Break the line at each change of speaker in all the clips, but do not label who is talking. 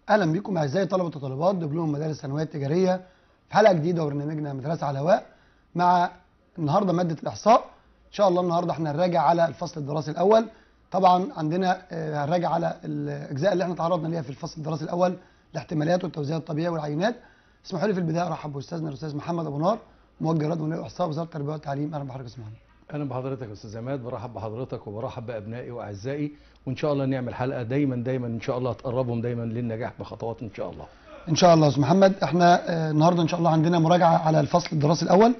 اهلا بكم اعزائي طلبه وطالبات دبلوم المدارس الثانويه التجاريه في حلقه جديده وبرنامجنا مدرسه على الهواء مع النهارده ماده الاحصاء ان شاء الله النهارده احنا هنراجع على الفصل الدراسي الاول طبعا عندنا آه، هنراجع على الاجزاء اللي احنا تعرضنا ليها في الفصل الدراسي الاول الاحتمالات والتوزيع الطبيعي والعينات اسمحوا لي في البدايه ارحب باستاذنا الاستاذ محمد ابو نار موجه رد ولي الاحصاء وزاره التربيه والتعليم اهلا بحضرتك يا استاذ محمد
اهلا بحضرتك يا استاذ عماد برحب بحضرتك وبرحب بابنائي واعزائي وان شاء الله نعمل حلقه دايما دايما ان شاء الله تقربهم دايما للنجاح بخطوات ان شاء الله
ان شاء الله يا استاذ محمد احنا آه، النهارده ان شاء الله عندنا مراجعه على الفصل الدراسي الاول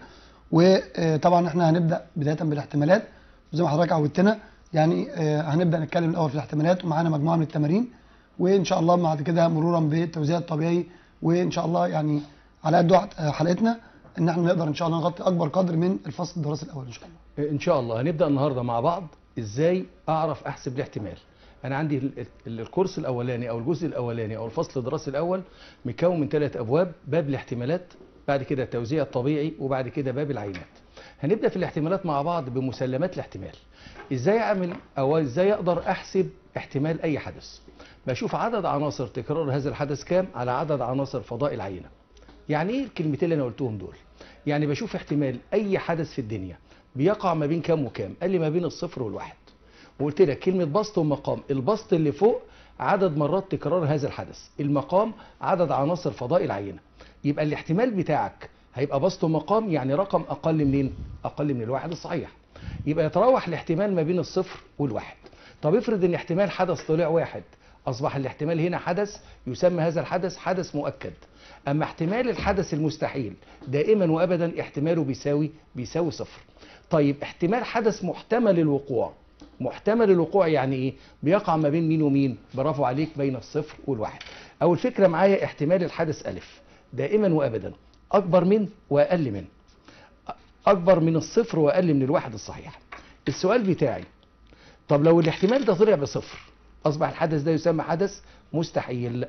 وطبعا احنا هنبدا بدايه بالاحتمالات وزي ما حضرتك عودتنا يعني آه، هنبدا نتكلم الاول في الاحتمالات ومعانا مجموعه من التمارين وان شاء الله بعد كده مرورا بالتوزيع الطبيعي وان شاء الله يعني على قد وقت آه، حلقتنا ان احنا نقدر ان شاء الله نغطي اكبر قدر من الفصل الدراسي الاول ان شاء الله
ان شاء الله هنبدا النهارده مع بعض ازاي اعرف احسب الاحتمال انا عندي ال- ال- الكورس الاولاني او الجزء الاولاني او الفصل الدراسي الاول مكون من ثلاث ابواب باب الاحتمالات بعد كده التوزيع الطبيعي وبعد كده باب العينات هنبدا في الاحتمالات مع بعض بمسلمات الاحتمال ازاي اعمل او ازاي اقدر احسب احتمال اي حدث بشوف عدد عناصر تكرار هذا الحدث كام على عدد عناصر فضاء العينه يعني ايه الكلمتين اللي انا قلتهم دول يعني بشوف احتمال اي حدث في الدنيا بيقع ما بين كام وكام قال لي ما بين الصفر والواحد وقلت لك كلمه بسط ومقام البسط اللي فوق عدد مرات تكرار هذا الحدث المقام عدد عناصر فضاء العينه يبقى الاحتمال بتاعك هيبقى بسط ومقام يعني رقم اقل منين اقل من الواحد الصحيح يبقى يتراوح الاحتمال ما بين الصفر والواحد طب افرض ان احتمال حدث طلع واحد اصبح الاحتمال هنا حدث يسمى هذا الحدث حدث مؤكد اما احتمال الحدث المستحيل دائما وابدا احتماله بيساوي بيساوي صفر طيب احتمال حدث محتمل الوقوع محتمل الوقوع يعني ايه بيقع ما بين مين ومين برافو عليك بين الصفر والواحد اول فكره معايا احتمال الحدث الف دائما وابدا اكبر من واقل من اكبر من الصفر واقل من الواحد الصحيح السؤال بتاعي طب لو الاحتمال ده طلع بصفر اصبح الحدث ده يسمى حدث مستحيل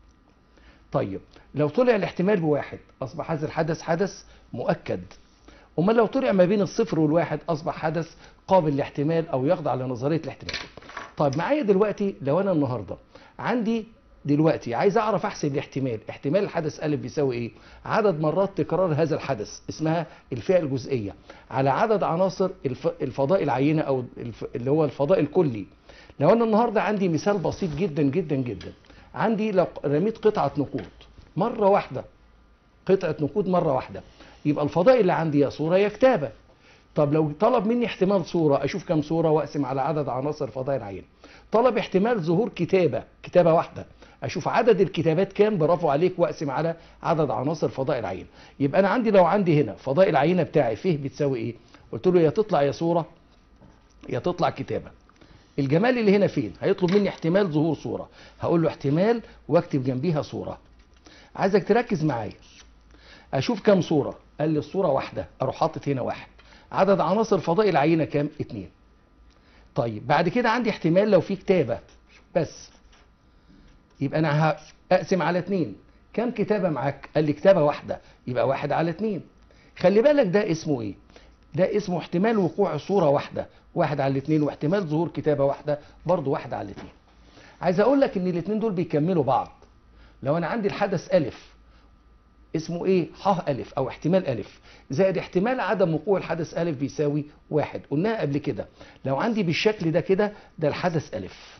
طيب لو طلع الاحتمال بواحد اصبح هذا الحدث حدث مؤكد امال لو طلع ما بين الصفر والواحد اصبح حدث قابل للاحتمال او يخضع لنظريه الاحتمال طيب معايا دلوقتي لو انا النهارده عندي دلوقتي عايز اعرف احسب الاحتمال احتمال الحدث ا بيساوي ايه عدد مرات تكرار هذا الحدث اسمها الفئه الجزئيه على عدد عناصر الف... الفضاء العينه او الف... اللي هو الفضاء الكلي لو انا النهارده عندي مثال بسيط جدا جدا جدا عندي لو رميت قطعه نقود مره واحده قطعه نقود مره واحده يبقى الفضاء اللي عندي يا صوره يا كتابه طب لو طلب مني احتمال صوره اشوف كم صوره واقسم على عدد عناصر فضاء العين طلب احتمال ظهور كتابه كتابه واحده اشوف عدد الكتابات كام برافو عليك واقسم على عدد عناصر فضاء العين يبقى انا عندي لو عندي هنا فضاء العينه بتاعي فيه بتساوي ايه قلت له يا تطلع يا صوره يا تطلع كتابه الجمال اللي هنا فين هيطلب مني احتمال ظهور صوره هقول له احتمال واكتب جنبيها صوره عايزك تركز معايا اشوف كام صوره قال لي الصوره واحده اروح حاطط هنا واحد عدد عناصر فضاء العينه كام اتنين طيب بعد كده عندي احتمال لو في كتابه بس يبقى انا هقسم على اتنين كام كتابه معاك قال لي كتابه واحده يبقى واحد على اتنين خلي بالك ده اسمه ايه ده اسمه احتمال وقوع صوره واحده واحد على الاتنين واحتمال ظهور كتابه واحده برضه واحد على الاتنين عايز اقول لك ان الاتنين دول بيكملوا بعض لو انا عندي الحدث الف اسمه ايه ح الف او احتمال الف زائد احتمال عدم وقوع الحدث الف بيساوي واحد قلناها قبل كده لو عندي بالشكل ده كده ده الحدث الف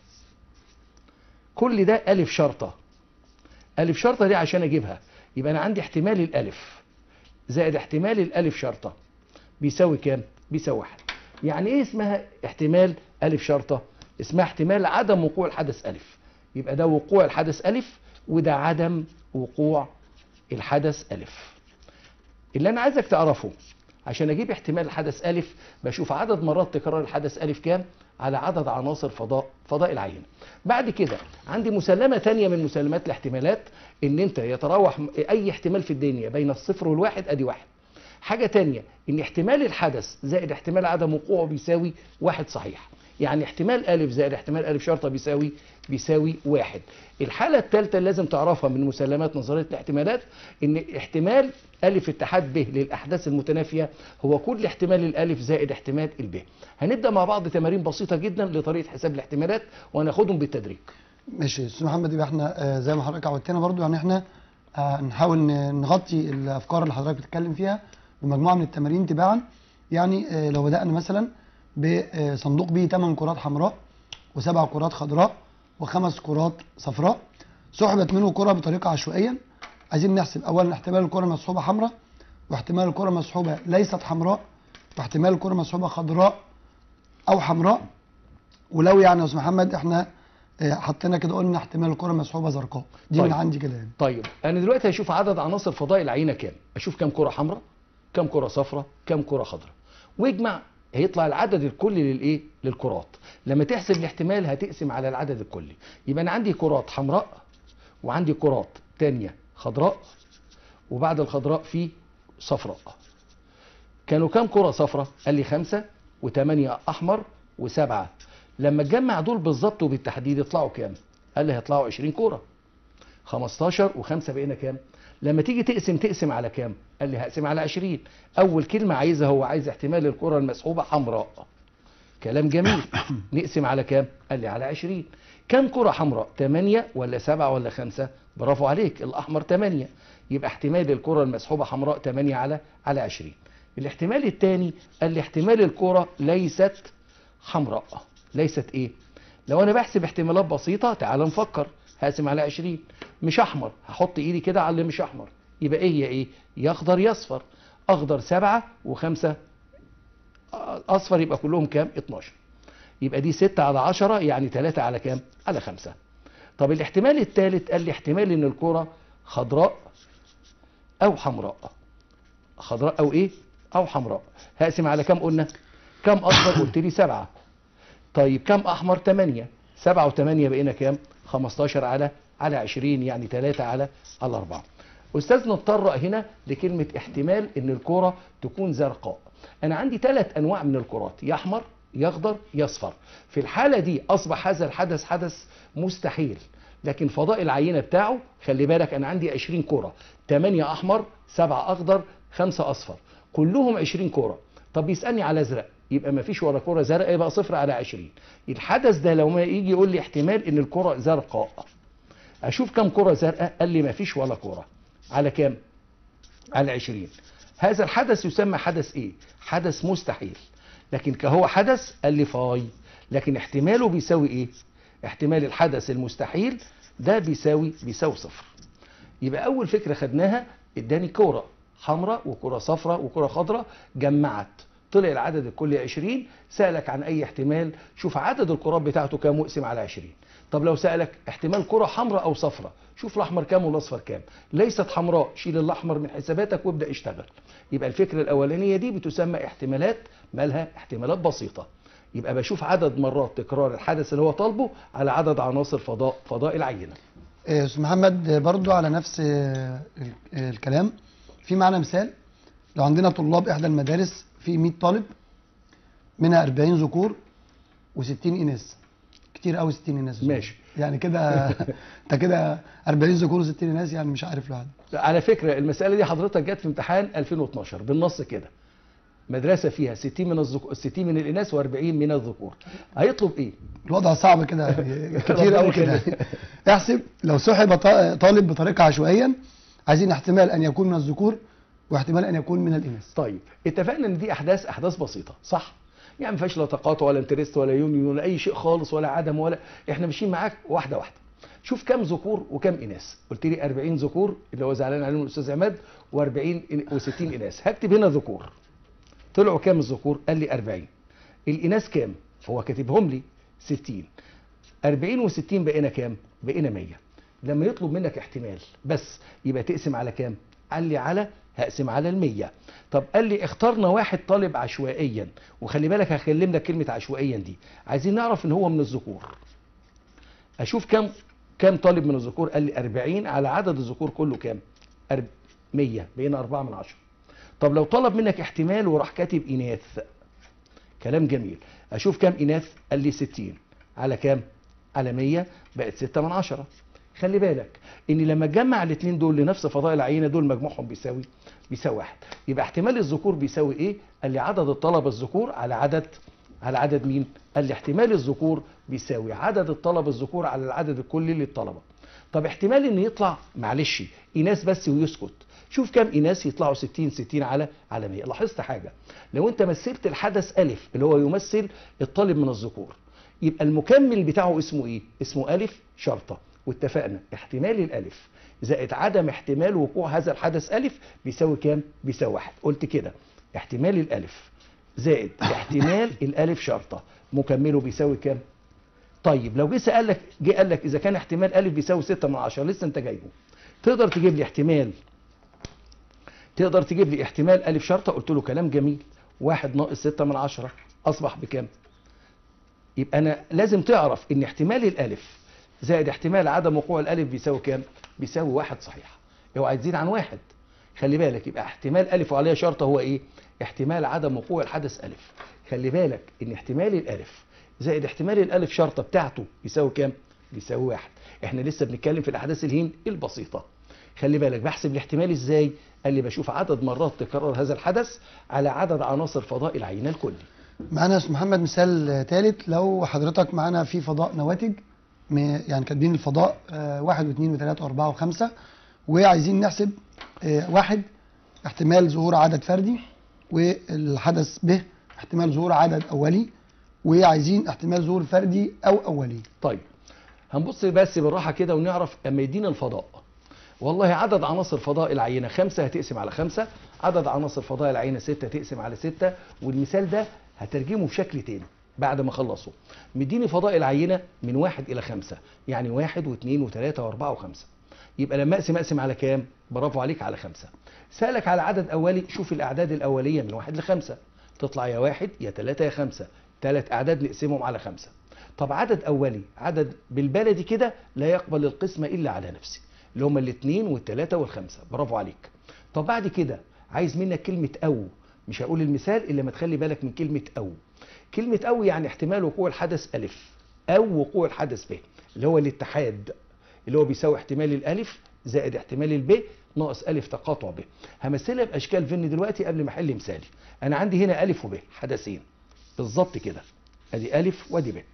كل ده الف شرطه الف شرطه دي عشان اجيبها يبقى انا عندي احتمال الالف زائد احتمال الالف شرطه بيساوي كام بيساوي واحد يعني ايه اسمها احتمال الف شرطه اسمها احتمال عدم وقوع الحدث الف يبقى ده وقوع الحدث الف وده عدم وقوع الحدث ألف اللي أنا عايزك تعرفه عشان أجيب احتمال الحدث ألف بشوف عدد مرات تكرار الحدث ألف كام على عدد عناصر فضاء فضاء العين بعد كده عندي مسلمة تانية من مسلمات الاحتمالات ان انت يتراوح اي احتمال في الدنيا بين الصفر والواحد ادي واحد حاجة تانية ان احتمال الحدث زائد احتمال عدم وقوعه بيساوي واحد صحيح يعني احتمال ألف زائد احتمال ألف شرطة بيساوي بيساوي واحد الحالة الثالثة اللي لازم تعرفها من مسلمات نظرية الاحتمالات ان احتمال ألف اتحاد ب للأحداث المتنافية هو كل احتمال الألف زائد احتمال الب هنبدأ مع بعض تمارين بسيطة جدا لطريقة حساب الاحتمالات وهناخدهم بالتدريج
ماشي استاذ محمد يبقى احنا آه، زي ما حضرتك عودتنا برضو يعني احنا آه، نحاول ن- نغطي الافكار اللي حضرتك بتتكلم فيها بمجموعه من التمارين تباعا يعني آه، لو بدانا مثلا بصندوق به 8 كرات حمراء وسبع كرات خضراء وخمس كرات صفراء سحبت منه كره بطريقه عشوائيا عايزين نحسب اولا احتمال الكره مسحوبه حمراء واحتمال الكره مسحوبه ليست حمراء واحتمال الكره مسحوبه خضراء او حمراء ولو يعني يا استاذ محمد احنا آه، حطينا كده قلنا احتمال الكره مسحوبه زرقاء دي
طيب.
من عندي كده يعني
طيب انا دلوقتي هشوف عدد عناصر فضاء العينه كام اشوف كام كره حمراء كام كره صفراء كام كره خضراء واجمع هيطلع العدد الكلي للايه للكرات لما تحسب الاحتمال هتقسم على العدد الكلي يبقى انا عندي كرات حمراء وعندي كرات تانية خضراء وبعد الخضراء في صفراء كانوا كام كرة صفراء؟ قال لي خمسة وثمانية أحمر وسبعة لما تجمع دول بالظبط وبالتحديد يطلعوا كام؟ قال لي هيطلعوا 20 كرة 15 و5 بقينا كام؟ لما تيجي تقسم تقسم على كام؟ قال لي هقسم على 20 أول كلمة عايزها هو عايز احتمال الكرة المسحوبة حمراء كلام جميل نقسم على كام؟ قال لي على 20 كم كرة حمراء؟ 8 ولا 7 ولا 5؟ برافو عليك الأحمر 8 يبقى احتمال الكرة المسحوبة حمراء 8 على على 20 الاحتمال الثاني قال لي احتمال الكرة ليست حمراء ليست ايه لو انا بحسب احتمالات بسيطة تعال نفكر هقسم على 20 مش احمر هحط ايدي كده على اللي مش احمر يبقى ايه هي ايه يا اخضر يا اصفر اخضر سبعة وخمسة اصفر يبقى كلهم كام 12 يبقى دي 6 على 10 يعني 3 على كام على 5 طب الاحتمال الثالث قال لي احتمال ان الكرة خضراء او حمراء خضراء او ايه او حمراء هقسم على كام قلنا كام اصفر قلت لي سبعة طيب كام احمر 8 7 و8 بقينا كام 15 على على 20 يعني 3 على على 4 استاذنا اتطرق هنا لكلمه احتمال ان الكره تكون زرقاء انا عندي ثلاث انواع من الكرات يا احمر يا اخضر يا اصفر في الحاله دي اصبح هذا الحدث حدث مستحيل لكن فضاء العينه بتاعه خلي بالك انا عندي 20 كره 8 احمر 7 اخضر 5 اصفر كلهم 20 كره طب بيسالني على ازرق يبقى ما فيش ولا كره زرقاء يبقى صفر على 20 الحدث ده لو ما يجي يقول لي احتمال ان الكره زرقاء اشوف كم كره زرقاء قال لي ما فيش ولا كره على كام على 20 هذا الحدث يسمى حدث ايه حدث مستحيل لكن كهو حدث قال لي فاي لكن احتماله بيساوي ايه احتمال الحدث المستحيل ده بيساوي بيساوي صفر يبقى اول فكره خدناها اداني كوره حمراء وكره صفراء وكره خضراء جمعت طلع العدد الكلي 20 سالك عن اي احتمال شوف عدد الكرات بتاعته كام واقسم على 20 طب لو سالك احتمال كره حمراء او صفراء شوف الاحمر كام والاصفر كام ليست حمراء شيل الاحمر من حساباتك وابدا اشتغل يبقى الفكره الاولانيه دي بتسمى احتمالات مالها احتمالات بسيطه يبقى بشوف عدد مرات تكرار الحدث اللي هو طالبه على عدد عناصر فضاء فضاء العينه
آه، استاذ محمد آه، برضو على نفس آه، ال- آه، الكلام في معنا مثال لو عندنا طلاب احدى المدارس في 100 طالب منها 40 ذكور و60 اناث كتير قوي 60 اناث
ماشي.
يعني كده انت كده 40 ذكور و60 اناث يعني مش عارف لوحده
على فكرة المسألة دي حضرتك جت في امتحان 2012 بالنص كده مدرسة فيها 60 من الذكور 60 من الإناث و40 من الذكور هيطلب إيه؟
الوضع صعب كده يعني كتير
ربنا
قوي كده
يخليك.
احسب لو سحب ط- طالب بطريقه عشوائيا عايزين احتمال ان يكون من الذكور واحتمال ان يكون من الاناث
طيب اتفقنا إن دي أحداث أحداث بسيطة صح؟ يعني ما فيهاش لا تقاطع ولا انترست ولا يونيون ولا أي شيء خالص ولا عدم ولا إحنا ماشيين معاك واحدة واحدة شوف كم ذكور وكم إناث قلت لي 40 ذكور اللي هو زعلان عليهم الأستاذ عماد و40 و60 إناث هكتب هنا ذكور طلعوا كام الذكور؟ قال لي 40 الإناث كام؟ فهو كاتبهم لي 60 40 و60 بقينا كام؟ بقينا 100 لما يطلب منك احتمال بس يبقى تقسم على كام؟ قال لي على هقسم على ال100 طب قال لي اخترنا واحد طالب عشوائيا وخلي بالك هكلم لك كلمه عشوائيا دي عايزين نعرف ان هو من الذكور اشوف كام كام طالب من الذكور قال لي 40 على عدد الذكور كله كام أرب- 100 بقينا 4 من 10 طب لو طلب منك احتمال وراح كاتب اناث كلام جميل اشوف كام اناث قال لي 60 على كام على 100 بقت 6 من 10 خلي بالك ان لما تجمع الاثنين دول لنفس فضاء العينه دول مجموعهم بيساوي بيساوي واحد يبقى احتمال الذكور بيساوي ايه قال لي عدد الطلبه الذكور على عدد على عدد مين قال لي احتمال الذكور بيساوي عدد الطلبه الذكور على العدد الكلي للطلبه طب احتمال ان يطلع معلش اناث بس ويسكت شوف كام اناث يطلعوا 60 60 على على 100 لاحظت حاجه لو انت مثلت الحدث الف اللي هو يمثل الطالب من الذكور يبقى المكمل بتاعه اسمه ايه اسمه الف شرطه واتفقنا احتمال الالف زائد عدم احتمال وقوع هذا الحدث الف بيساوي كام بيساوي واحد قلت كده احتمال الالف زائد احتمال الالف شرطه مكمله بيساوي كام طيب لو جه سال لك جه قال لك اذا كان احتمال الف بيساوي 6 من 10 لسه انت جايبه تقدر تجيب لي احتمال تقدر تجيب لي احتمال الف شرطه قلت له كلام جميل واحد ناقص 6 من 10 اصبح بكام يبقى انا لازم تعرف ان احتمال الالف زائد احتمال عدم وقوع الالف بيساوي كام بيساوي واحد صحيح اوعى تزيد عن واحد خلي بالك يبقى احتمال الف وعليها شرطه هو ايه احتمال عدم وقوع الحدث الف خلي بالك ان احتمال الالف زائد احتمال الالف شرطه بتاعته يساوي كام بيساوي واحد احنا لسه بنتكلم في الاحداث الهين البسيطه خلي بالك بحسب الاحتمال ازاي قال لي بشوف عدد مرات تكرر هذا الحدث على عدد عناصر فضاء العينه الكلي
معانا يا استاذ محمد مثال ثالث لو حضرتك معانا في فضاء نواتج م- يعني كاتبين الفضاء آه، واحد واثنين وثلاثة وأربعة وخمسة وعايزين نحسب آه، واحد احتمال ظهور عدد فردي والحدث ب احتمال ظهور عدد أولي وعايزين احتمال ظهور فردي أو أولي
طيب هنبص بس بالراحه كده ونعرف اما يدينا الفضاء والله عدد عناصر فضاء العينه خمسة هتقسم على خمسة عدد عناصر فضاء العينه ستة تقسم على ستة والمثال ده هترجمه بشكل تاني بعد ما اخلصه مديني فضاء العينه من واحد الى خمسة يعني واحد واثنين وثلاثة واربعة وخمسة يبقى لما اقسم اقسم على كام برافو عليك على خمسة سألك على عدد اولي شوف الاعداد الاوليه من واحد لخمسة تطلع يا واحد يا ثلاثة يا خمسة ثلاث اعداد نقسمهم على خمسة طب عدد اولي عدد بالبلدي كده لا يقبل القسمه الا على نفسه اللي هم الاثنين والثلاثه والخمسه برافو عليك طب بعد كده عايز منك كلمه او مش هقول المثال الا ما تخلي بالك من كلمه او كلمه او يعني احتمال وقوع الحدث الف او وقوع الحدث ب اللي هو الاتحاد اللي هو بيساوي احتمال الالف زائد احتمال الب ناقص الف تقاطع ب همثلها باشكال فن دلوقتي قبل ما احل مثالي انا عندي هنا الف وب حدثين بالظبط كده ادي الف وادي ب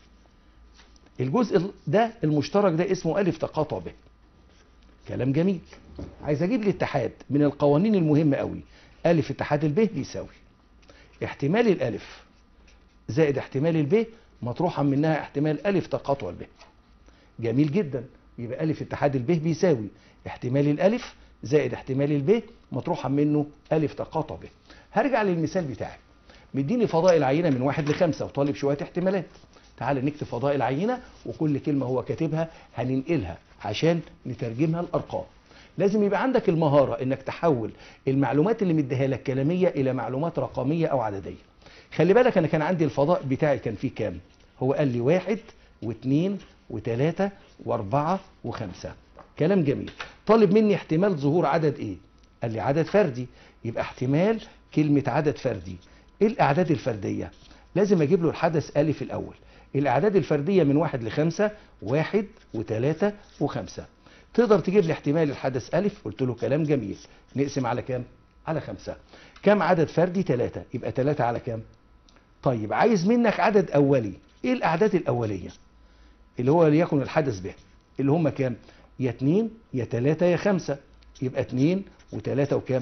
الجزء ده المشترك ده اسمه ألف تقاطع به كلام جميل عايز أجيب لي اتحاد من القوانين المهمة قوي ألف اتحاد الب بيساوي احتمال الألف زائد احتمال الب مطروحا منها احتمال ألف تقاطع الب جميل جدا يبقى ألف اتحاد الب بيساوي احتمال الألف زائد احتمال الب مطروحا منه ألف تقاطع به هرجع للمثال بتاعي مديني فضاء العينة من واحد لخمسة وطالب شوية احتمالات تعال نكتب فضاء العينة وكل كلمة هو كاتبها هننقلها عشان نترجمها لأرقام لازم يبقى عندك المهارة انك تحول المعلومات اللي مديها لك كلامية الى معلومات رقمية او عددية خلي بالك انا كان عندي الفضاء بتاعي كان فيه كام هو قال لي واحد واثنين وثلاثة واربعة وخمسة كلام جميل طالب مني احتمال ظهور عدد ايه قال لي عدد فردي يبقى احتمال كلمة عدد فردي ايه الاعداد الفردية لازم اجيب له الحدث الف الاول الاعداد الفرديه من واحد لخمسه واحد وثلاثه وخمسه تقدر تجيب لي احتمال الحدث الف قلت له كلام جميل نقسم على كام على خمسه كم عدد فردي ثلاثه يبقى ثلاثه على كام طيب عايز منك عدد اولي ايه الاعداد الاوليه اللي هو ليكن الحدث به اللي هم كام يا اتنين يا تلاتة يا خمسة يبقى اتنين وتلاتة وكام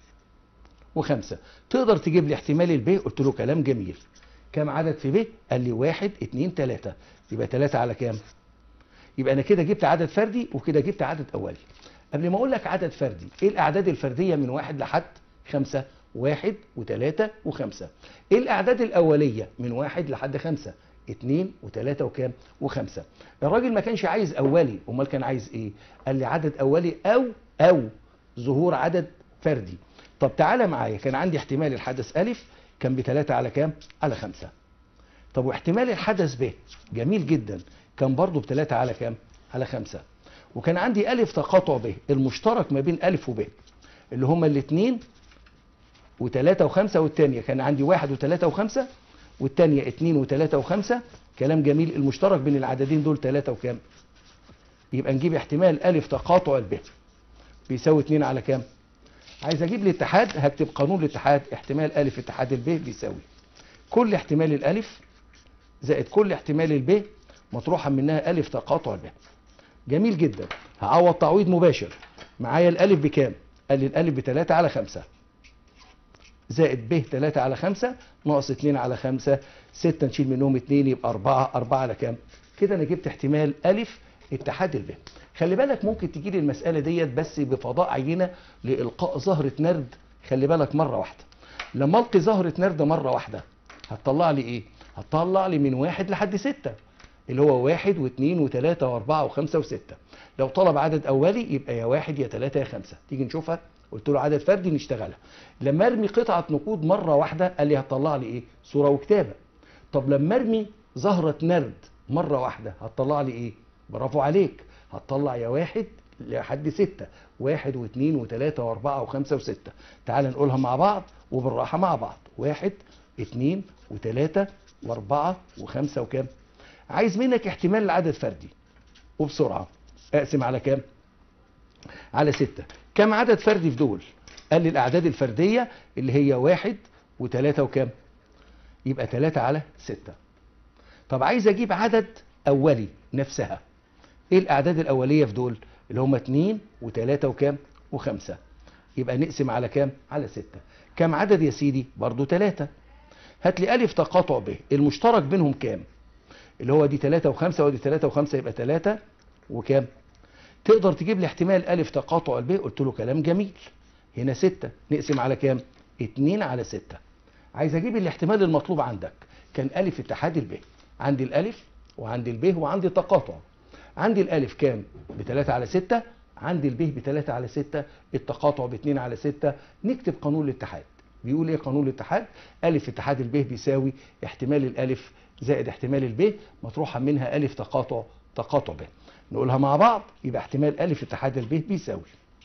وخمسة تقدر تجيب لي احتمال الب قلت له كلام جميل كام عدد في ب قال لي واحد اتنين تلاتة يبقى تلاتة على كام يبقى انا كده جبت عدد فردي وكده جبت عدد اولي قبل ما اقول لك عدد فردي ايه الاعداد الفرديه من واحد لحد خمسة واحد وتلاتة وخمسة ايه الاعداد الاوليه من واحد لحد خمسة اتنين وتلاتة وكام وخمسة الراجل ما كانش عايز اولي امال كان عايز ايه قال لي عدد اولي او او ظهور عدد فردي طب تعالى معايا كان عندي احتمال الحدث الف كان بتلاتة على كام على خمسة طب واحتمال الحدث ب جميل جدا كان برضه بتلاتة على كام على خمسة وكان عندي ألف تقاطع ب المشترك ما بين ألف وب اللي هما الاثنين وتلاتة وخمسة والتانية كان عندي واحد وتلاتة وخمسة والتانية اتنين وتلاتة وخمسة كلام جميل المشترك بين العددين دول تلاتة وكام يبقى نجيب احتمال ألف تقاطع الب بيساوي اتنين على كام عايز اجيب الاتحاد هكتب قانون الاتحاد احتمال ألف اتحاد الب بيساوي كل احتمال الالف زائد كل احتمال الب مطروحا منها الف تقاطع الب جميل جدا هعوض تعويض مباشر معايا الالف بكام قال لي الالف بتلاتة على خمسة زائد ب 3 على 5 ناقص 2 على 5 6 نشيل منهم 2 يبقى 4 4 على كام كده انا جبت احتمال الف اتحاد الب خلي بالك ممكن تجي لي المساله ديت بس بفضاء عينه لالقاء زهره نرد خلي بالك مره واحده لما القي زهره نرد مره واحده هتطلع لي ايه هتطلع لي من واحد لحد ستة اللي هو واحد واثنين وثلاثة واربعة وخمسة وستة لو طلب عدد اولي يبقى يا واحد يا ثلاثة يا خمسة تيجي نشوفها قلت له عدد فردي نشتغلها لما ارمي قطعة نقود مرة واحدة قال لي هتطلع لي ايه صورة وكتابة طب لما ارمي زهرة نرد مرة واحدة هتطلع لي ايه برافو عليك هتطلع يا واحد لحد ستة واحد واثنين وثلاثة واربعة وخمسة وستة تعال نقولها مع بعض وبالراحة مع بعض واحد اثنين وثلاثة واربعة وخمسة وكام عايز منك احتمال لعدد فردي وبسرعة اقسم على كام على ستة كم عدد فردي في دول قال لي الاعداد الفردية اللي هي واحد وثلاثة وكام يبقى ثلاثة على ستة طب عايز اجيب عدد اولي نفسها ايه الاعداد الاولية في دول اللي هم اتنين وثلاثة وكام وخمسة يبقى نقسم على كام على ستة كم عدد يا سيدي برضو ثلاثة هات لي الف تقاطع ب المشترك بينهم كام اللي هو دي 3 و5 ودي 3 و5 يبقى 3 وكام تقدر تجيب لي احتمال الف تقاطع الب قلت له كلام جميل هنا 6 نقسم على كام 2 على 6 عايز اجيب الاحتمال المطلوب عندك كان الف اتحاد الب عندي الالف وعندي الب وعندي التقاطع عندي الالف كام ب 3 على 6 عندي الب ب 3 على 6 التقاطع ب 2 على 6 نكتب قانون الاتحاد بيقول ايه قانون الاتحاد الف اتحاد الب بيساوي احتمال الالف زائد احتمال الب مطروحا منها الف تقاطع تقاطع ب نقولها مع بعض يبقى احتمال الف اتحاد الب بيساوي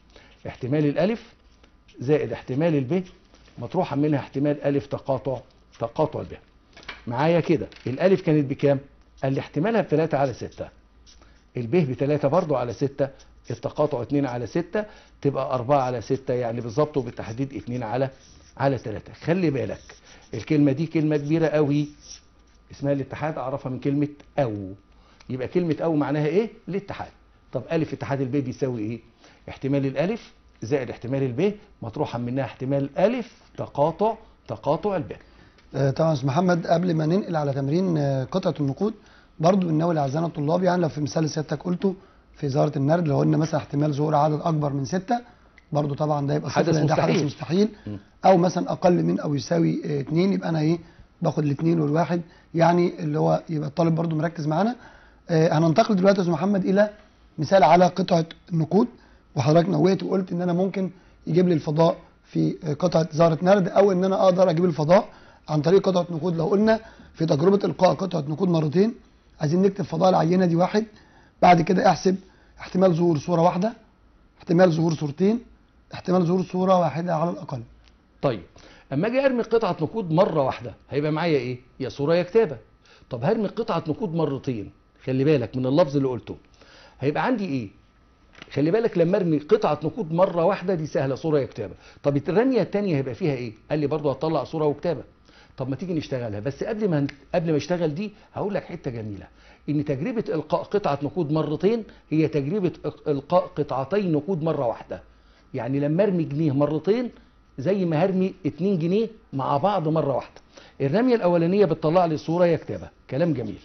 احتمال الالف زائد احتمال الب مطروحا منها احتمال الف تقاطع تقاطع الب معايا كده الالف كانت بكام قال لي احتمالها ب 3 على 6 الب ب 3 برضه على 6 التقاطع 2 على 6 تبقى 4 على 6 يعني بالظبط وبالتحديد 2 على على 3 خلي بالك الكلمه دي كلمه كبيره قوي اسمها الاتحاد اعرفها من كلمه او يبقى كلمه او معناها ايه الاتحاد طب الف اتحاد الب بيساوي ايه احتمال الالف زائد احتمال الب مطروحا منها احتمال الف تقاطع تقاطع الب
آه، طبعا يا استاذ محمد قبل ما ننقل على تمرين آه، قطعه النقود برضو بنناول اعزائنا الطلاب يعني لو في مثال اللي سيادتك قلته في ظاهره النرد لو قلنا مثلا احتمال ظهور عدد اكبر من ستة برضو طبعا ده يبقى صفر
حدث
لأن ده حدث
مستحيل.
مستحيل
م.
او مثلا اقل من او يساوي آه، اتنين يبقى انا ايه باخد الاثنين والواحد يعني اللي هو يبقى الطالب برضو مركز معانا آه، هننتقل دلوقتي يا استاذ محمد الى مثال على قطعه النقود وحضرتك نويت وقلت ان انا ممكن يجيب لي الفضاء في آه، قطعه زهره نرد او ان انا اقدر اجيب الفضاء عن طريق قطعه نقود لو قلنا في تجربه القاء قطعه نقود مرتين عايزين نكتب فضاء العينه دي واحد بعد كده احسب احتمال ظهور صوره واحده احتمال ظهور صورتين احتمال ظهور صوره واحده على الاقل
طيب اما اجي ارمي قطعه نقود مره واحده هيبقى معايا ايه يا صوره يا كتابه طب هرمي قطعه نقود مرتين خلي بالك من اللفظ اللي قلته هيبقى عندي ايه خلي بالك لما ارمي قطعه نقود مره واحده دي سهله صوره يا كتابه طب الرميه الثانيه هيبقى فيها ايه قال لي برضه هتطلع صوره وكتابه طب ما تيجي نشتغلها بس قبل ما قبل ما اشتغل دي هقول لك حته جميله ان تجربه القاء قطعه نقود مرتين هي تجربه القاء قطعتي نقود مره واحده يعني لما ارمي جنيه مرتين زي ما هرمي 2 جنيه مع بعض مره واحده الرميه الاولانيه بتطلع لي صوره يا كتابه كلام جميل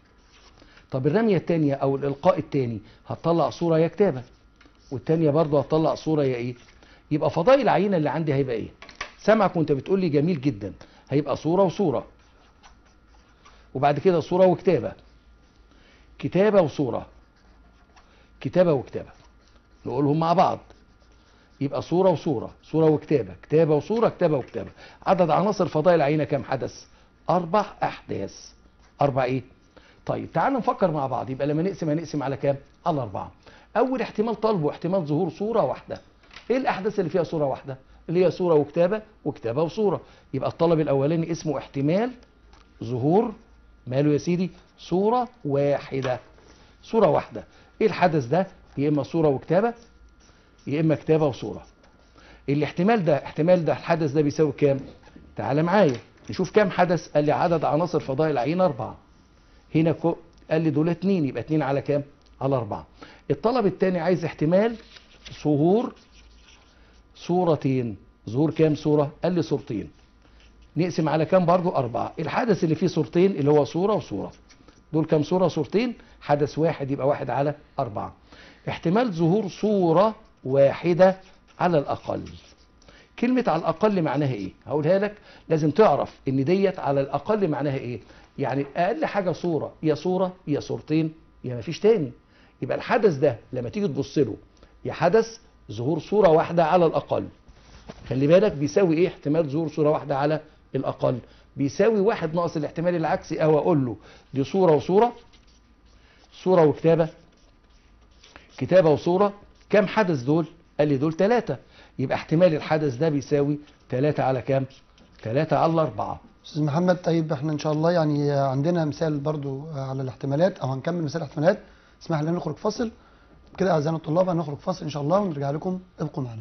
طب الرميه الثانيه او الالقاء الثاني هتطلع صوره يا كتابه والثانيه برضه هتطلع صوره يا ايه يبقى فضاء العينه اللي عندي هيبقى ايه سامعك وانت بتقول لي جميل جدا هيبقى صوره وصوره وبعد كده صوره وكتابه كتابه وصوره كتابه وكتابه نقولهم مع بعض يبقى صوره وصوره صوره وكتابه كتابه وصوره كتابه وكتابه عدد عناصر فضاء العينه كام حدث اربع احداث اربع ايه طيب تعالوا نفكر مع بعض يبقى لما نقسم هنقسم على كام على اربعه اول احتمال طلبه احتمال ظهور صوره واحده ايه الاحداث اللي فيها صوره واحده اللي هي صوره وكتابه وكتابه وصوره يبقى الطلب الاولاني اسمه احتمال ظهور ماله يا سيدي صوره واحده صوره واحده ايه الحدث ده يا اما صوره وكتابه يا اما كتابه وصوره الاحتمال ده احتمال ده الحدث ده بيساوي كام تعال معايا نشوف كام حدث قال لي عدد عناصر فضاء العين أربعة هنا كو قال لي دول اتنين يبقى اتنين على كام على أربعة الطلب التاني عايز احتمال ظهور صورتين ظهور كام صورة قال لي صورتين نقسم على كام برضو أربعة الحدث اللي فيه صورتين اللي هو صورة وصورة دول كام صورة صورتين حدث واحد يبقى واحد على أربعة احتمال ظهور صورة واحدة على الأقل كلمة على الأقل معناها إيه؟ هقولها لك لازم تعرف إن ديت على الأقل معناها إيه؟ يعني أقل حاجة صورة يا صورة يا صورتين يا مفيش تاني يبقى الحدث ده لما تيجي تبص له يا حدث ظهور صورة واحدة على الأقل خلي بالك بيساوي إيه احتمال ظهور صورة واحدة على الأقل بيساوي واحد ناقص الاحتمال العكسي أو أقول له دي صورة وصورة صورة وكتابة كتابة وصورة كم حدث دول؟ قال لي دول ثلاثة يبقى احتمال الحدث ده بيساوي ثلاثة على كام؟ ثلاثة على أربعة
استاذ محمد طيب احنا ان شاء الله يعني عندنا مثال برضو على الاحتمالات او هنكمل مثال الاحتمالات اسمح لنا نخرج فاصل كده اعزائنا الطلاب هنخرج فاصل ان شاء الله ونرجع لكم ابقوا معنا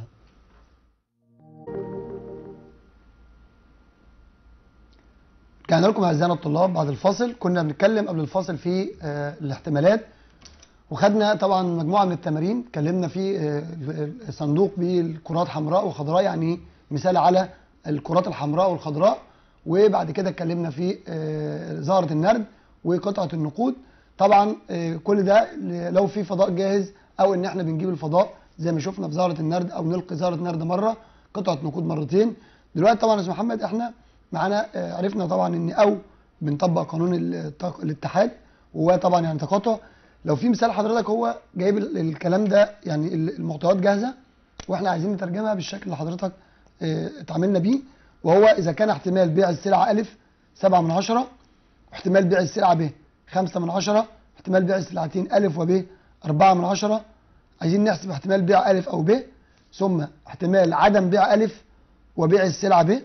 رجعنا لكم اعزائنا الطلاب بعد الفاصل كنا بنتكلم قبل الفاصل في آه، الاحتمالات وخدنا طبعا مجموعه من التمارين اتكلمنا في آه، صندوق بالكرات حمراء وخضراء يعني مثال على الكرات الحمراء والخضراء وبعد كده اتكلمنا في آه، زهره النرد وقطعه النقود طبعا آه، كل ده ل- لو في فضاء جاهز او ان احنا بنجيب الفضاء زي ما شفنا في زهره النرد او نلقي زهره نرد مره قطعه نقود مرتين دلوقتي طبعا يا استاذ محمد احنا معانا آه، عرفنا طبعا ان او بنطبق قانون الت- الاتحاد وهو طبعا يعني تقاطع لو في مثال حضرتك هو جايب ال- الكلام ده يعني ال- المعطيات جاهزه واحنا عايزين نترجمها بالشكل اللي حضرتك آه، اتعاملنا بيه وهو اذا كان احتمال بيع السلعه الف 7 من 10 واحتمال بيع السلعه ب 5 من 10 احتمال بيع السلعتين الف وب 4 من 10 عايزين نحسب احتمال بيع الف او ب ثم احتمال عدم بيع الف وبيع السلعه ب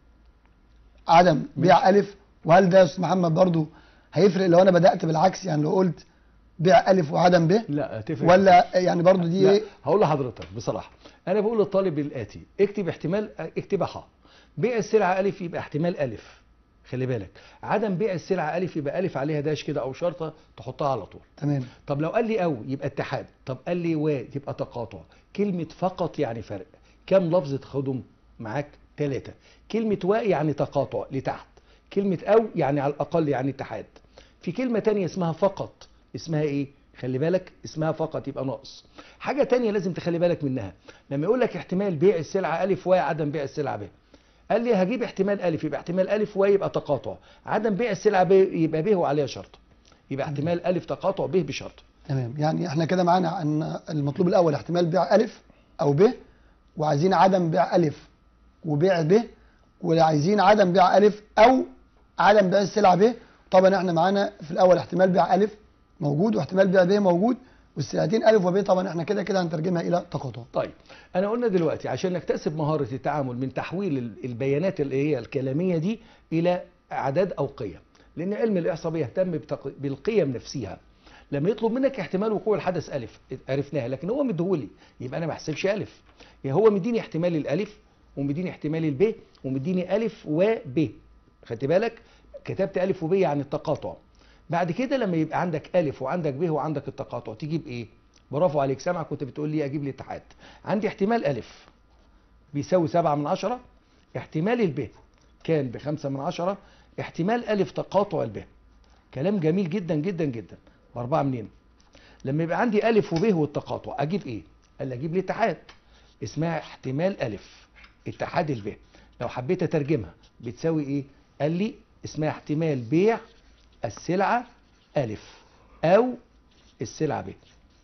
عدم بيع الف وهل ده يا استاذ محمد برضو هيفرق لو انا بدات بالعكس يعني لو قلت بيع الف وعدم ب
لا تفرق
ولا يعني برضو دي
لا
ايه
هقول لحضرتك بصراحه انا بقول للطالب الاتي اكتب احتمال اكتبها ح بيع السلعه الف يبقى احتمال الف خلي بالك عدم بيع السلعه الف يبقى الف عليها داش كده او شرطه تحطها على طول
تمام
طب لو قال لي او يبقى اتحاد طب قال لي و يبقى تقاطع كلمه فقط يعني فرق كم لفظه خدم معاك ثلاثه كلمه و يعني تقاطع لتحت كلمه او يعني على الاقل يعني اتحاد في كلمه تانية اسمها فقط اسمها ايه خلي بالك اسمها فقط يبقى ناقص حاجه تانية لازم تخلي بالك منها لما يقول لك احتمال بيع السلعه الف و عدم بيع السلعه ب قال لي هجيب احتمال الف يبقى احتمال الف و يبقى تقاطع عدم بيع السلعه ب يبقى ب وعليها شرط يبقى احتمال الف تقاطع ب بشرط
تمام يعني احنا كده معانا ان المطلوب الاول احتمال بيع الف او ب وعايزين عدم بيع الف وبيع ب وعايزين عدم بيع الف او عدم بيع السلعه ب طبعا احنا معانا في الاول احتمال بيع الف موجود واحتمال بيع ب موجود والسلعتين الف وب طبعا احنا كده كده هنترجمها الى تقاطع
طيب انا قلنا دلوقتي عشان نكتسب مهاره التعامل من تحويل ال- البيانات اللي هي الكلاميه دي الى اعداد او قيم لان علم الاحصاء بيهتم بتق- بالقيم نفسها لما يطلب منك احتمال وقوع الحدث الف عرفناها لكن هو مديهولي يبقى انا ما احسبش الف يعني هو مديني احتمال الالف ومديني احتمال الب ومديني الف وب خدت بالك كتبت الف وب عن التقاطع بعد كده لما يبقى عندك الف وعندك ب وعندك التقاطع تجيب ايه برافو عليك سامع كنت بتقول لي اجيب لي اتحاد عندي احتمال الف بيساوي سبعة من عشرة احتمال الب كان بخمسة من عشرة احتمال الف تقاطع الب كلام جميل جدا جدا جدا باربعة منين لما يبقى عندي الف وب والتقاطع اجيب ايه قال لي اجيب لي اتحاد اسمها احتمال الف اتحاد الب لو حبيت اترجمها بتساوي ايه قال لي اسمها احتمال بيع السلعة ألف أو السلعة ب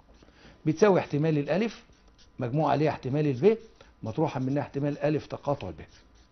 بتساوي احتمال الألف مجموع عليها احتمال الب مطروحا منها احتمال ألف تقاطع الب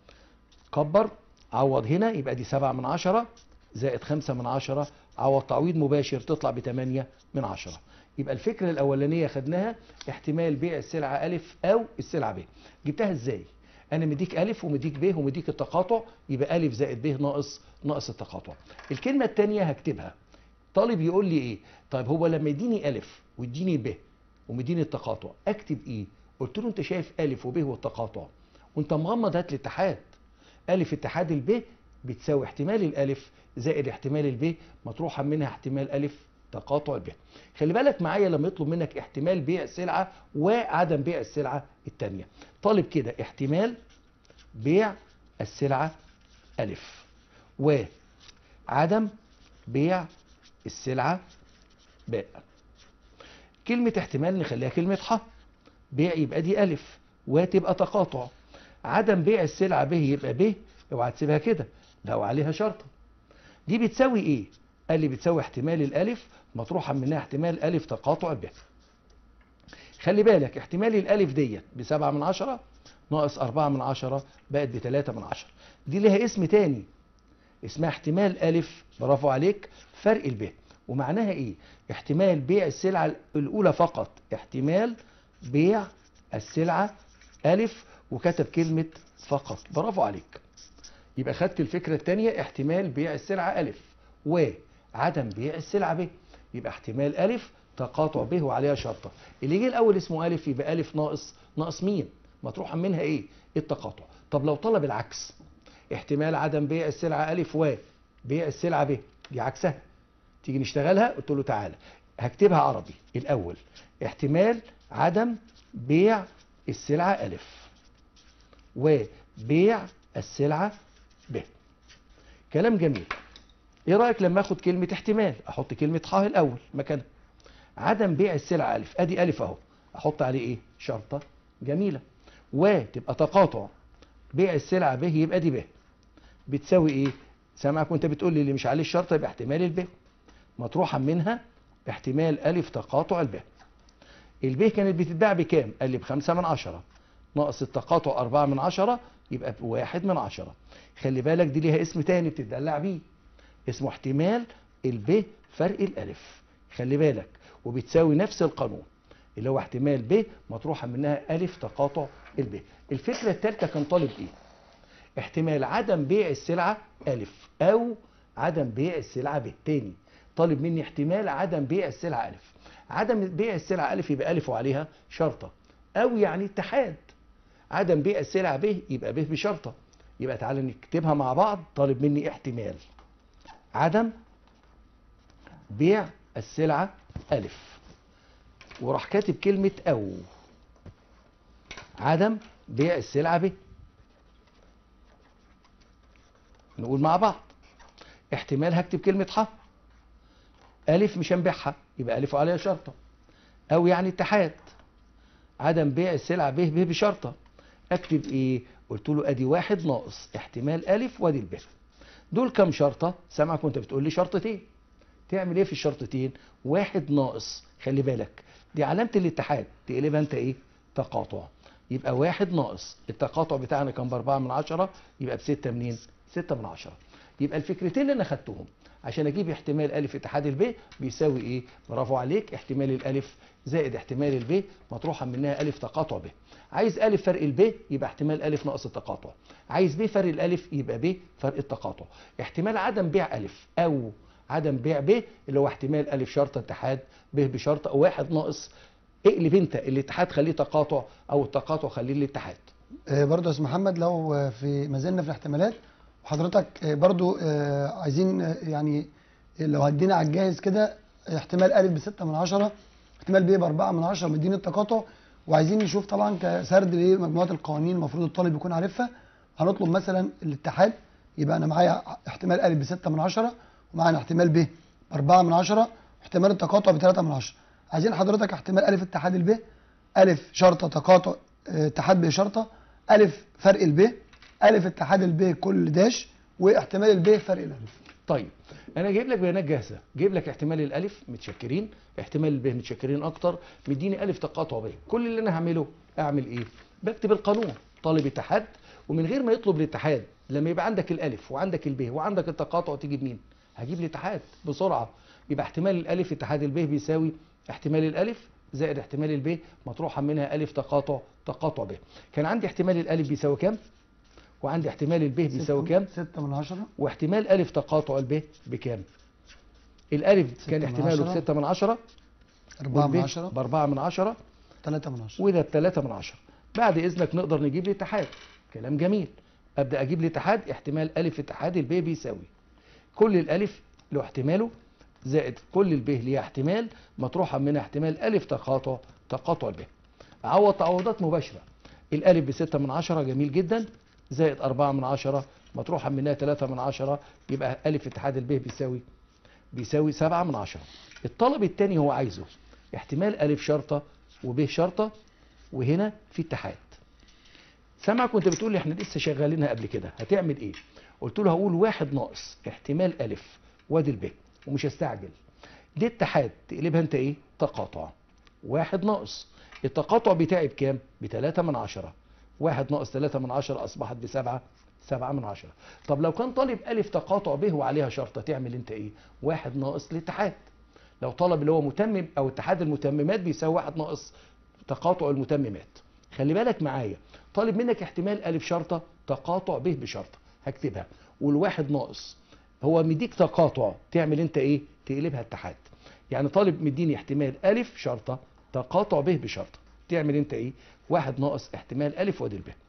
كبر عوض هنا يبقى دي سبعة من عشرة زائد خمسة من عشرة عوض تعويض مباشر تطلع بتمانية من عشرة يبقى الفكرة الأولانية خدناها احتمال بيع السلعة ألف أو السلعة ب جبتها ازاي؟ أنا مديك ألف ومديك ب ومديك التقاطع يبقى ألف زائد ب ناقص ناقص التقاطع الكلمة التانية هكتبها طالب يقول لي ايه طيب هو لما يديني الف ويديني ب ومديني التقاطع اكتب ايه قلت له انت شايف الف وب والتقاطع وانت مغمض هات الاتحاد الف اتحاد الب بتساوي احتمال الالف زائد احتمال الب مطروحا منها احتمال الف تقاطع الب خلي بالك معايا لما يطلب منك احتمال بيع السلعه وعدم بيع السلعه الثانيه طالب كده احتمال بيع السلعه الف وعدم بيع السلعه باء كلمه احتمال نخليها كلمه ح بيع يبقى دي الف وتبقى تقاطع عدم بيع السلعه ب يبقى ب اوعى تسيبها كده لو عليها شرطه دي بتساوي ايه قال لي بتساوي احتمال الالف مطروحا منها احتمال الف تقاطع ب خلي بالك احتمال الالف ديت بسبعة من عشرة ناقص أربعة من عشرة بقت بتلاتة من عشرة دي لها اسم تاني اسمها احتمال ألف برافو عليك فرق الب ومعناها ايه احتمال بيع السلعة الأولى فقط احتمال بيع السلعة ألف وكتب كلمة فقط برافو عليك يبقى خدت الفكرة التانية احتمال بيع السلعة ألف وعدم بيع السلعة ب يبقى احتمال ألف تقاطع به وعليها شرطة اللي جه الأول اسمه ألف يبقى ألف ناقص ناقص مين مطروحا منها ايه التقاطع طب لو طلب العكس احتمال عدم بيع السلعة ألف و بيع السلعة ب دي عكسها تيجي نشتغلها قلت له تعالى هكتبها عربي الأول احتمال عدم بيع السلعة ألف وبيع السلعة ب كلام جميل ايه رأيك لما اخد كلمة احتمال احط كلمة ح الأول مكانها عدم بيع السلعة ألف ادي ألف اهو احط عليه ايه شرطة جميلة وتبقى تقاطع بيع السلعة به يبقى دي ب بتساوي ايه سامعك وانت بتقول لي اللي مش عليه الشرطة يبقى احتمال الب مطروحا منها احتمال ألف تقاطع الب الب كانت بتتباع بكام قال لي بخمسة من عشرة ناقص التقاطع أربعة من عشرة يبقى بواحد من عشرة خلي بالك دي ليها اسم تاني بتدلع بيه اسمه احتمال الب فرق الألف خلي بالك وبتساوي نفس القانون اللي هو احتمال ب مطروحة منها ألف تقاطع الب الفكرة الثالثة كان طالب ايه احتمال عدم بيع السلعة ألف أو عدم بيع السلعة ب تاني طالب مني احتمال عدم بيع السلعة ألف عدم بيع السلعة ألف يبقى ألف وعليها شرطة أو يعني اتحاد عدم بيع السلعة ب يبقى ب بشرطة يبقى تعالى نكتبها مع بعض طالب مني احتمال عدم بيع السلعة ألف وراح كاتب كلمة أو عدم بيع السلعة ب نقول مع بعض احتمال هكتب كلمة ح ألف مش هنبيعها يبقى ألف وعليها شرطة أو يعني اتحاد عدم بيع السلعة ب ب بشرطة أكتب إيه؟ قلت له أدي واحد ناقص احتمال ألف وأدي الب دول كام شرطة؟ سامعك وأنت بتقول لي شرطتين تعمل إيه في الشرطتين؟ واحد ناقص خلي بالك دي علامة الاتحاد تقلبها أنت إيه؟ تقاطع يبقى واحد ناقص التقاطع بتاعنا كان بأربعة من عشرة يبقى بستة منين؟ ستة من عشرة يبقى الفكرتين اللي أنا خدتهم عشان اجيب احتمال الف اتحاد الب بيساوي ايه برافو عليك احتمال الالف زائد احتمال الب مطروحا منها الف تقاطع ب عايز الف فرق الب يبقى احتمال الف ناقص التقاطع عايز ب فرق الالف يبقى ب فرق التقاطع احتمال عدم بيع الف او عدم بيع ب اللي هو احتمال الف شرطه اتحاد ب بشرطه واحد ناقص اقلب انت الاتحاد خليه تقاطع او التقاطع خليه الاتحاد
آه، برضو يا استاذ محمد لو آه، في ما زلنا في الاحتمالات وحضرتك آه، برضو آه، عايزين آه، يعني لو هدينا على الجاهز كده احتمال ألف بستة من عشرة احتمال ب بأربعة من عشرة مديني التقاطع وعايزين نشوف طبعا كسرد لمجموعة القوانين المفروض الطالب يكون عارفها هنطلب مثلا الاتحاد يبقى أنا معايا احتمال ألف بستة من عشرة ومعانا احتمال ب بأربعة من عشرة واحتمال التقاطع بثلاثة من عشرة عايزين حضرتك احتمال ألف اتحاد الب ألف شرطة تقاطع اه، اتحاد ب شرطة ألف فرق الب ألف اتحاد الب كل داش واحتمال الب فرق الألف
طيب انا جايب لك بيانات جاهزه جايب لك احتمال الالف متشكرين احتمال الب متشكرين اكتر مديني الف تقاطع ب كل اللي انا هعمله اعمل ايه بكتب القانون طالب اتحاد ومن غير ما يطلب الاتحاد لما يبقى عندك الالف وعندك الب وعندك التقاطع تجيب مين هجيب الاتحاد بسرعه يبقى احتمال الالف اتحاد الب بيساوي احتمال الالف زائد احتمال الب مطروحا منها الف تقاطع تقاطع ب كان عندي احتمال الالف بيساوي كام وعندي احتمال الب بيساوي
ستة-
كام
ستة من عشرة
واحتمال ألف تقاطع الب بكام؟ الألف
ستة
كان
من
احتماله
عشرة.
بستة من عشرة
أربعة من
والب
عشرة
بأربعة من عشرة
ثلاثة من عشرة
وده بتلاتة من عشرة بعد إذنك نقدر نجيب الاتحاد كلام جميل ابدا اجيب الاتحاد احتمال الف اتحاد الب بيساوي كل الالف له احتماله زائد كل الب ليها احتمال مطروحه منها احتمال الف تقاطع تقاطع الب اعوض تعويضات مباشره الالف بستة من عشرة جميل جدا زائد أربعة من عشرة مطروحة منها تلاتة من عشرة يبقى ألف اتحاد الب بيساوي بيساوي سبعة من عشرة الطلب التاني هو عايزه احتمال ألف شرطة وب شرطة وهنا في اتحاد سامع كنت بتقول لي احنا لسه شغالينها قبل كده هتعمل ايه قلت له هقول واحد ناقص احتمال ألف وادي الب ومش هستعجل دي اتحاد تقلبها انت ايه تقاطع واحد ناقص التقاطع بتاعي بكام بتلاتة من عشرة واحد ناقص تلاتة من عشرة أصبحت بسبعة سبعة من عشرة طب لو كان طالب ألف تقاطع به وعليها شرطة تعمل أنت إيه واحد ناقص الاتحاد لو طلب اللي هو متمم أو اتحاد المتممات بيساوي واحد ناقص تقاطع المتممات خلي بالك معايا طالب منك احتمال ألف شرطة تقاطع به بشرطة هكتبها والواحد ناقص هو مديك تقاطع تعمل أنت إيه تقلبها اتحاد يعني طالب مديني احتمال ألف شرطة تقاطع به بشرطة تعمل أنت إيه واحد ناقص احتمال ألف وادي الب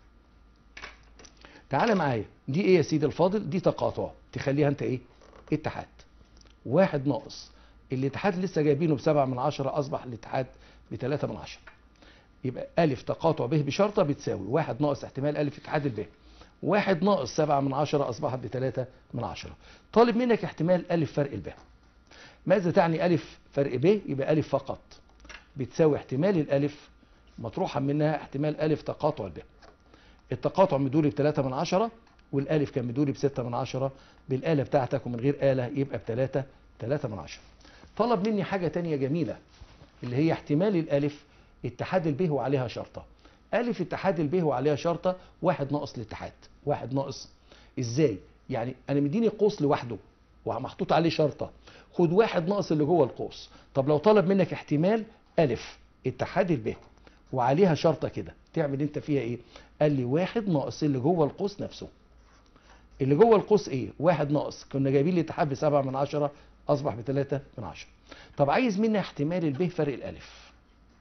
تعالى معايا دي ايه يا سيدي الفاضل دي تقاطع تخليها انت ايه اتحاد واحد ناقص الاتحاد لسه جايبينه بسبعة من عشرة اصبح الاتحاد بتلاتة من عشرة يبقى الف تقاطع به بشرطة بتساوي واحد ناقص احتمال الف اتحاد الب واحد ناقص سبعة من عشرة اصبحت بتلاتة من عشرة طالب منك احتمال الف فرق الب ماذا تعني الف فرق ب يبقى الف فقط بتساوي احتمال الالف مطروحا منها احتمال الف تقاطع الب التقاطع مدوري بتلاتة من عشرة والالف كان مدوري بستة من عشرة بالآلة بتاعتك ومن غير آلة يبقى بتلاتة تلاتة من عشرة طلب مني حاجة تانية جميلة اللي هي احتمال الالف اتحاد الب وعليها شرطة الف اتحاد الب وعليها شرطة واحد ناقص الاتحاد واحد ناقص ازاي يعني انا مديني قوس لوحده ومحطوط عليه شرطة خد واحد ناقص اللي جوه القوس طب لو طلب منك احتمال الف اتحاد الب وعليها شرطة كده تعمل انت فيها ايه قال لي واحد ناقص اللي جوه القوس نفسه اللي جوه القوس ايه واحد ناقص كنا جايبين الاتحاد بسبعة من عشرة اصبح بتلاتة من عشرة طب عايز مني احتمال الب فرق الالف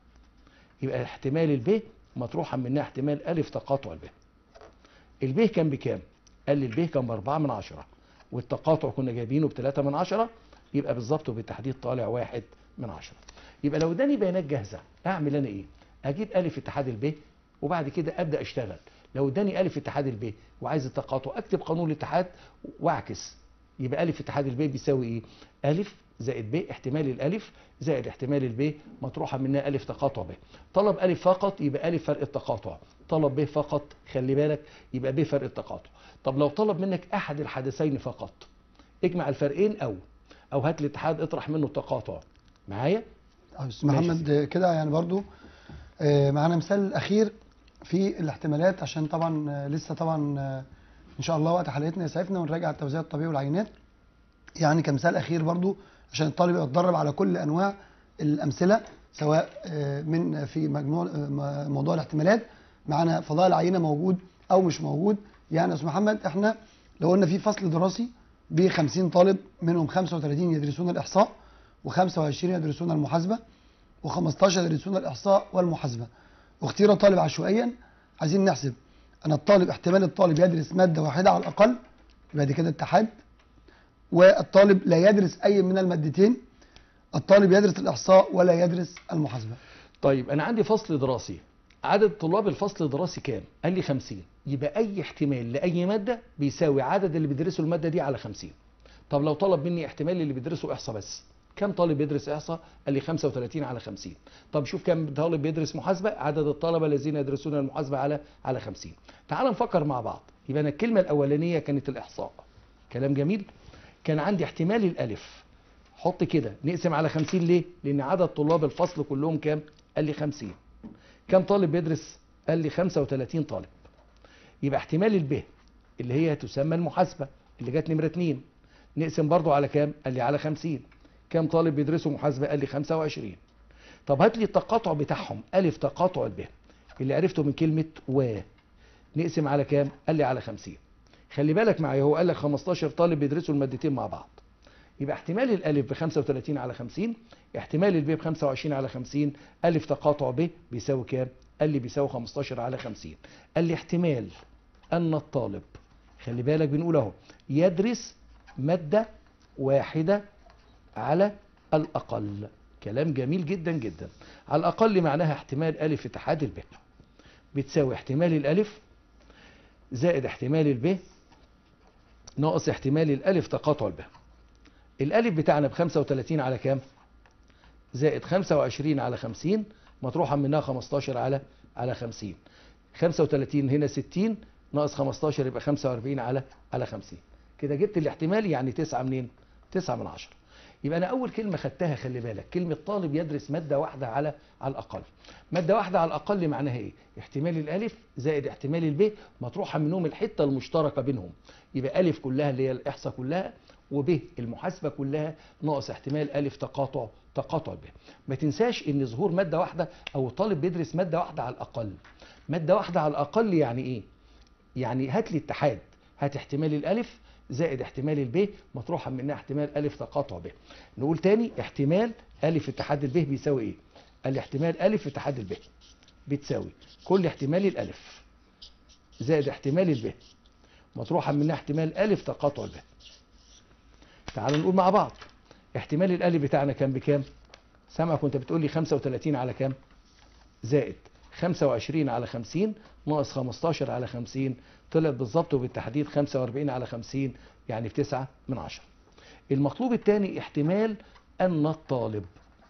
يبقى احتمال الب مطروحا منها احتمال الف تقاطع الب الب كان بكام قال لي الب كان باربعة من عشرة والتقاطع كنا جايبينه بتلاتة من عشرة يبقى بالظبط وبالتحديد طالع واحد من عشرة يبقى لو اداني بيانات جاهزة اعمل انا ايه اجيب الف اتحاد الب وبعد كده ابدا اشتغل لو اداني الف اتحاد الب وعايز التقاطع اكتب قانون الاتحاد واعكس يبقى الف اتحاد الب بيساوي ايه الف زائد ب احتمال الالف زائد احتمال الب مطروحه منها الف تقاطع ب طلب الف فقط يبقى الف فرق التقاطع طلب ب فقط خلي بالك يبقى ب فرق التقاطع طب لو طلب منك احد الحدثين فقط اجمع الفرقين او او هات الاتحاد اطرح منه التقاطع معايا
طيب استاذ محمد كده يعني برضو آه، معانا مثال اخير في الاحتمالات عشان طبعا آه، لسه طبعا آه، ان شاء الله وقت حلقتنا يسعفنا ونراجع التوزيع الطبيعي والعينات يعني كمثال اخير برضو عشان الطالب يتدرب على كل انواع الامثله سواء آه، من في مجموع آه، م- موضوع الاحتمالات معانا فضاء العينه موجود او مش موجود يعني يا استاذ محمد احنا لو قلنا في فصل دراسي ب 50 طالب منهم 35 يدرسون الاحصاء و25 يدرسون المحاسبه و15 يدرسون الاحصاء والمحاسبه واختير طالب عشوائيا عايزين نحسب ان الطالب احتمال الطالب يدرس ماده واحده على الاقل يبقى دي كده اتحاد والطالب لا يدرس اي من المادتين الطالب يدرس الاحصاء ولا يدرس المحاسبه
طيب انا عندي فصل دراسي عدد طلاب الفصل الدراسي كام قال لي 50 يبقى اي احتمال لاي ماده بيساوي عدد اللي بيدرسوا الماده دي على 50 طب لو طلب مني احتمال اللي بيدرسوا احصاء بس كم طالب بيدرس احصاء قال لي 35 على 50 طب شوف كم طالب بيدرس محاسبه عدد الطلبه الذين يدرسون المحاسبه على على 50 تعال نفكر مع بعض يبقى انا الكلمه الاولانيه كانت الاحصاء كلام جميل كان عندي احتمال الالف حط كده نقسم على 50 ليه لان عدد طلاب الفصل كلهم كام قال لي 50 كم طالب بيدرس قال لي 35 طالب يبقى احتمال الب اللي هي تسمى المحاسبه اللي جت نمره 2 نقسم برضو على كام قال لي على 50 كم طالب بيدرسوا محاسبه قال لي 25 طب هات لي التقاطع بتاعهم الف تقاطع الب اللي عرفته من كلمه و نقسم على كام قال لي على 50 خلي بالك معايا هو قال لك 15 طالب بيدرسوا المادتين مع بعض يبقى احتمال الالف ب 35 على 50 احتمال الب ب 25 على 50 الف تقاطع ب بيساوي كام قال لي بيساوي 15 على 50 قال لي احتمال ان الطالب خلي بالك بنقول اهو يدرس ماده واحده على الاقل كلام جميل جدا جدا على الاقل معناها احتمال الف اتحاد الب بتساوي احتمال الالف زائد احتمال الب ناقص احتمال الالف تقاطع الب الالف بتاعنا ب 35 على كام زائد 25 على 50 مطروحا منها 15 على على 50 35 هنا 60 ناقص 15 يبقى 45 على على 50 كده جبت الاحتمال يعني 9 منين 9 من 10 يبقى انا اول كلمه خدتها خلي بالك كلمه طالب يدرس ماده واحده على على الاقل ماده واحده على الاقل معناها ايه احتمال الالف زائد احتمال الب مطروحه منهم الحته المشتركه بينهم يبقى الف كلها اللي هي الاحصاء كلها وب المحاسبه كلها ناقص احتمال الف تقاطع تقاطع ب ما تنساش ان ظهور ماده واحده او طالب بيدرس ماده واحده على الاقل ماده واحده على الاقل يعني ايه يعني هات لي اتحاد هات احتمال الالف زائد احتمال الب مطروحا منها احتمال الف تقاطع ب نقول تاني احتمال الف اتحاد الب بيساوي ايه قال لي احتمال الف اتحاد الب بتساوي كل احتمال الالف زائد احتمال الب مطروحا منها احتمال الف تقاطع الب تعالوا نقول مع بعض احتمال الالف بتاعنا كان بكام سامعك وانت بتقول لي 35 على كام زائد 25 على 50 ناقص 15 على 50 طلعت بالظبط وبالتحديد 45 على 50 يعني في 9 من 10 المطلوب الثاني احتمال أن الطالب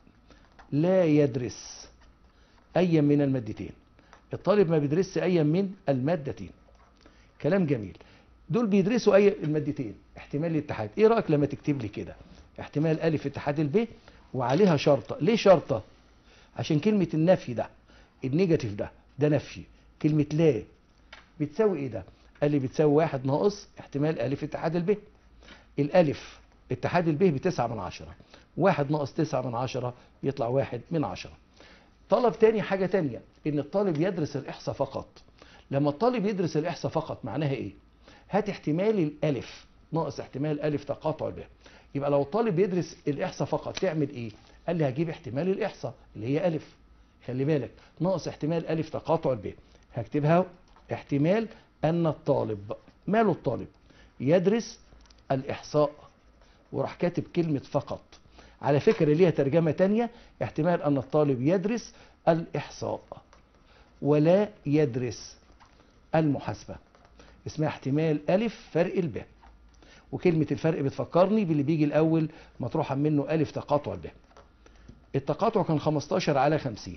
لا يدرس أي من المادتين الطالب ما بيدرسش أي من المادتين كلام جميل دول بيدرسوا أي المادتين احتمال الاتحاد ايه رأيك لما تكتب لي كده احتمال ألف اتحاد الب وعليها شرطة ليه شرطة عشان كلمة النفي ده النيجاتيف ده ده نفي كلمة لا بتساوي ايه ده قال لي بتساوي واحد ناقص احتمال ألف اتحاد الب الألف اتحاد الب بتسعة من عشرة واحد ناقص تسعة من عشرة يطلع واحد من عشرة طلب تاني حاجة تانية ان الطالب يدرس الإحصاء فقط لما الطالب يدرس الإحصاء فقط معناها ايه هات احتمال الألف ناقص احتمال ألف تقاطع الب يبقى لو الطالب يدرس الإحصاء فقط تعمل ايه قال لي هجيب احتمال الإحصاء اللي هي ألف خلي بالك ناقص احتمال ألف تقاطع الب هكتبها احتمال أن الطالب ماله الطالب يدرس الإحصاء وراح كاتب كلمة فقط على فكرة ليها ترجمة تانية احتمال أن الطالب يدرس الإحصاء ولا يدرس المحاسبة اسمها احتمال ألف فرق الب وكلمة الفرق بتفكرني باللي بيجي الأول مطروحا منه ألف تقاطع الب التقاطع كان 15 على 50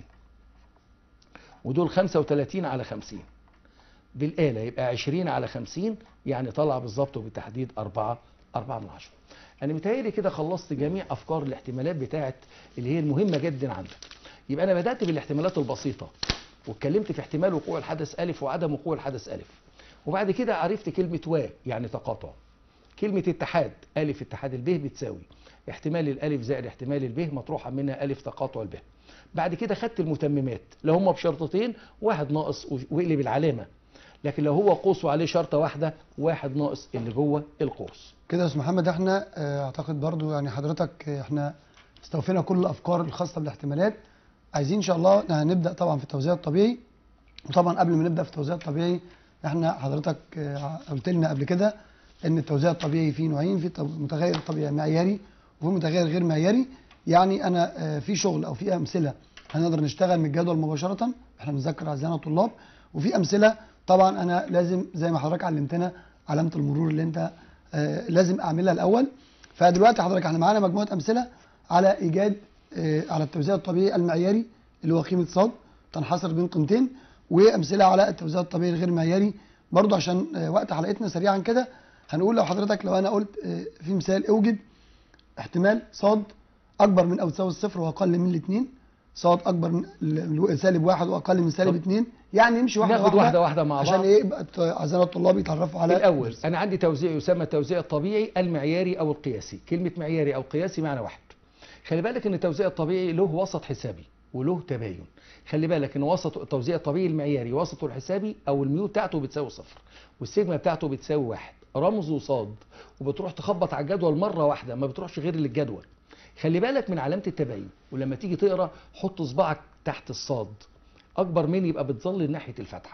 ودول 35 على 50 بالآلة يبقى 20 على 50 يعني طلع بالظبط وبالتحديد 4 4 من 10 أنا متهيألي كده خلصت جميع أفكار الاحتمالات بتاعت اللي هي المهمة جدا عندك يبقى أنا بدأت بالاحتمالات البسيطة واتكلمت في احتمال وقوع الحدث ألف وعدم وقوع الحدث ألف وبعد كده عرفت كلمة و يعني تقاطع كلمة اتحاد ألف اتحاد الب بتساوي احتمال الألف زائد احتمال الب مطروحة منها ألف تقاطع الب بعد كده خدت المتممات لو هم بشرطتين واحد ناقص واقلب العلامة لكن لو هو قوس وعليه شرطة واحدة واحد ناقص اللي جوه القوس
كده يا استاذ محمد احنا اه، اعتقد برضو يعني حضرتك اه، احنا استوفينا كل الافكار الخاصه بالاحتمالات عايزين ان شاء الله هنبدا طبعا في التوزيع الطبيعي وطبعا قبل ما نبدا في التوزيع الطبيعي احنا حضرتك اه، قلت لنا قبل كده ان التوزيع الطبيعي فيه نوعين في طب- متغير طبيعي معياري وفي متغير غير معياري يعني انا اه، في شغل او في امثله هنقدر نشتغل من الجدول مباشره احنا بنذكر اعزائنا الطلاب وفي امثله طبعا انا لازم زي ما حضرتك علمتنا علامه المرور اللي انت آه، لازم اعملها الاول فدلوقتي حضرتك احنا معانا مجموعه امثله على ايجاد آه، على التوزيع الطبيعي المعياري اللي هو قيمه صاد تنحصر بين قيمتين وامثله على التوزيع الطبيعي الغير معياري برضو عشان آه، وقت حلقتنا سريعا كده هنقول لو حضرتك لو انا قلت آه، في مثال اوجد احتمال صاد اكبر من او تساوي الصفر واقل من الاثنين صاد اكبر من ال- سالب واحد واقل من سالب
طب.
اثنين يعني نمشي واحده
ناخد واحدة واحدة مع
عشان
بعض.
ايه يبقى الت- اعزائنا الطلاب يتعرفوا على
الأول أنا عندي توزيع يسمى التوزيع الطبيعي المعياري أو القياسي كلمة معياري أو قياسي معنى واحد خلي بالك أن التوزيع الطبيعي له وسط حسابي وله تباين خلي بالك أن وسط التوزيع الطبيعي المعياري وسطه الحسابي أو الميو بتاعته بتساوي صفر والسيجما بتاعته بتساوي واحد رمزه صاد وبتروح تخبط على الجدول مرة واحدة ما بتروحش غير للجدول خلي بالك من علامة التباين ولما تيجي تقرا حط صباعك تحت الصاد أكبر من يبقى بتظل ناحية الفتحة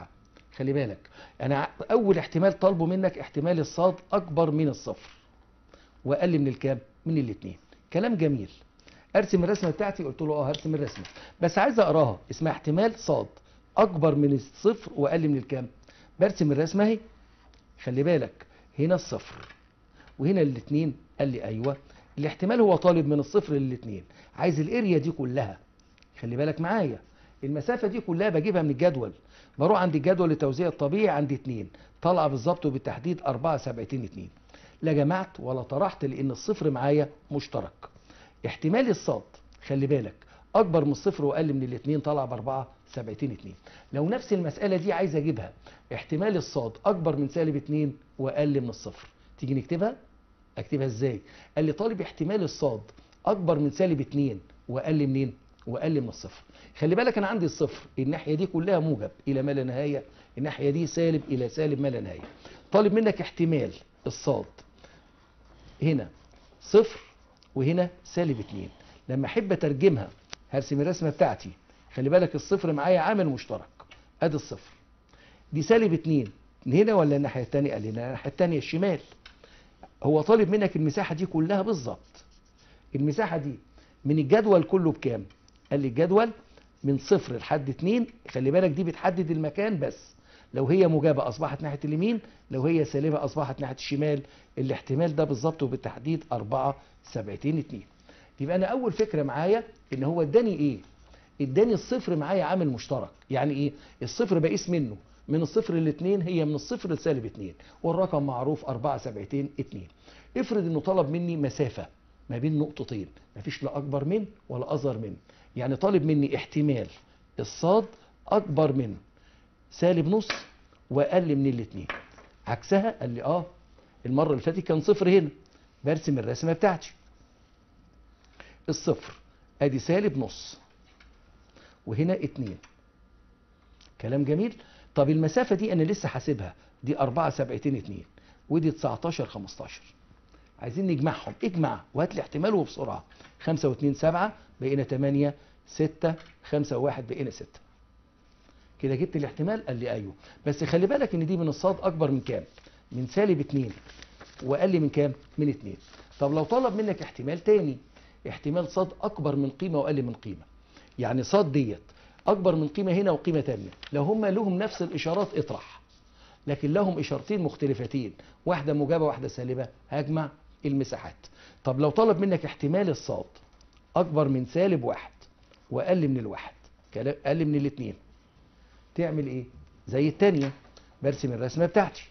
خلي بالك انا ع- اول احتمال طالبه منك احتمال الصاد اكبر من الصفر واقل من الكام من الاثنين كلام جميل ارسم الرسمه بتاعتي قلت له اه هرسم الرسمه بس عايز اقراها اسمها احتمال صاد اكبر من الصفر واقل من الكام برسم الرسمه اهي خلي بالك هنا الصفر وهنا الاثنين قال لي ايوه الاحتمال هو طالب من الصفر للاثنين عايز الاريا دي كلها خلي بالك معايا المسافه دي كلها بجيبها من الجدول بروح عند الجدول لتوزيع الطبيعي عندي 2 طالعه بالظبط وبالتحديد 4 سبعتين 2 لا جمعت ولا طرحت لان الصفر معايا مشترك احتمال الصاد خلي بالك اكبر من الصفر واقل من الاثنين طالع باربعة سبعتين اتنين لو نفس المسألة دي عايز اجيبها احتمال الصاد اكبر من سالب اتنين واقل من الصفر تيجي نكتبها اكتبها ازاي قال لي طالب احتمال الصاد اكبر من سالب اتنين واقل منين واقل من الصفر خلي بالك انا عندي الصفر الناحيه دي كلها موجب الى ما لا نهايه الناحيه دي سالب الى سالب ما لا نهايه طالب منك احتمال الصاد هنا صفر وهنا سالب اتنين لما احب اترجمها هرسم الرسمه بتاعتي خلي بالك الصفر معايا عامل مشترك ادي الصفر دي سالب اتنين من هنا ولا الناحيه التانيه قال لي الناحيه التانيه الشمال هو طالب منك المساحه دي كلها بالظبط المساحه دي من الجدول كله بكام قال لي الجدول من صفر لحد اتنين خلي بالك دي بتحدد المكان بس لو هي موجبة أصبحت ناحية اليمين لو هي سالبة أصبحت ناحية الشمال الاحتمال ده بالظبط وبالتحديد أربعة سبعتين اتنين يبقى أنا أول فكرة معايا إن هو اداني إيه اداني الصفر معايا عامل مشترك يعني إيه الصفر بقيس منه من الصفر لاتنين هي من الصفر لسالب اتنين والرقم معروف أربعة سبعتين اتنين افرض إنه طلب مني مسافة ما بين نقطتين مفيش لا أكبر من ولا أصغر من يعني طالب مني احتمال الصاد أكبر من سالب نص واقل من الاثنين عكسها قال لي اه المره اللي فاتت كان صفر هنا برسم الرسمه بتاعتي الصفر ادي سالب نص وهنا اتنين كلام جميل طب المسافه دي انا لسه حاسبها دي 4 سبعتين اتنين ودي 19 15 عايزين نجمعهم اجمع وهات لي احتماله بسرعه 5 و2 7 بقينا 8 6 5 و1 بقينا 6 كده جبت الاحتمال قال لي ايوه بس خلي بالك ان دي من الصاد اكبر من كام من سالب 2 واقل من كام من 2 طب لو طلب منك احتمال تاني احتمال صاد اكبر من قيمه واقل من قيمه يعني صاد ديت اكبر من قيمه هنا وقيمه تانية لو هم لهم نفس الاشارات اطرح لكن لهم اشارتين مختلفتين واحده موجبه واحده سالبه هجمع المساحات طب لو طلب منك احتمال الصاد اكبر من سالب واحد واقل من الواحد كلام- اقل من الاثنين تعمل ايه زي التانية برسم الرسمة بتاعتي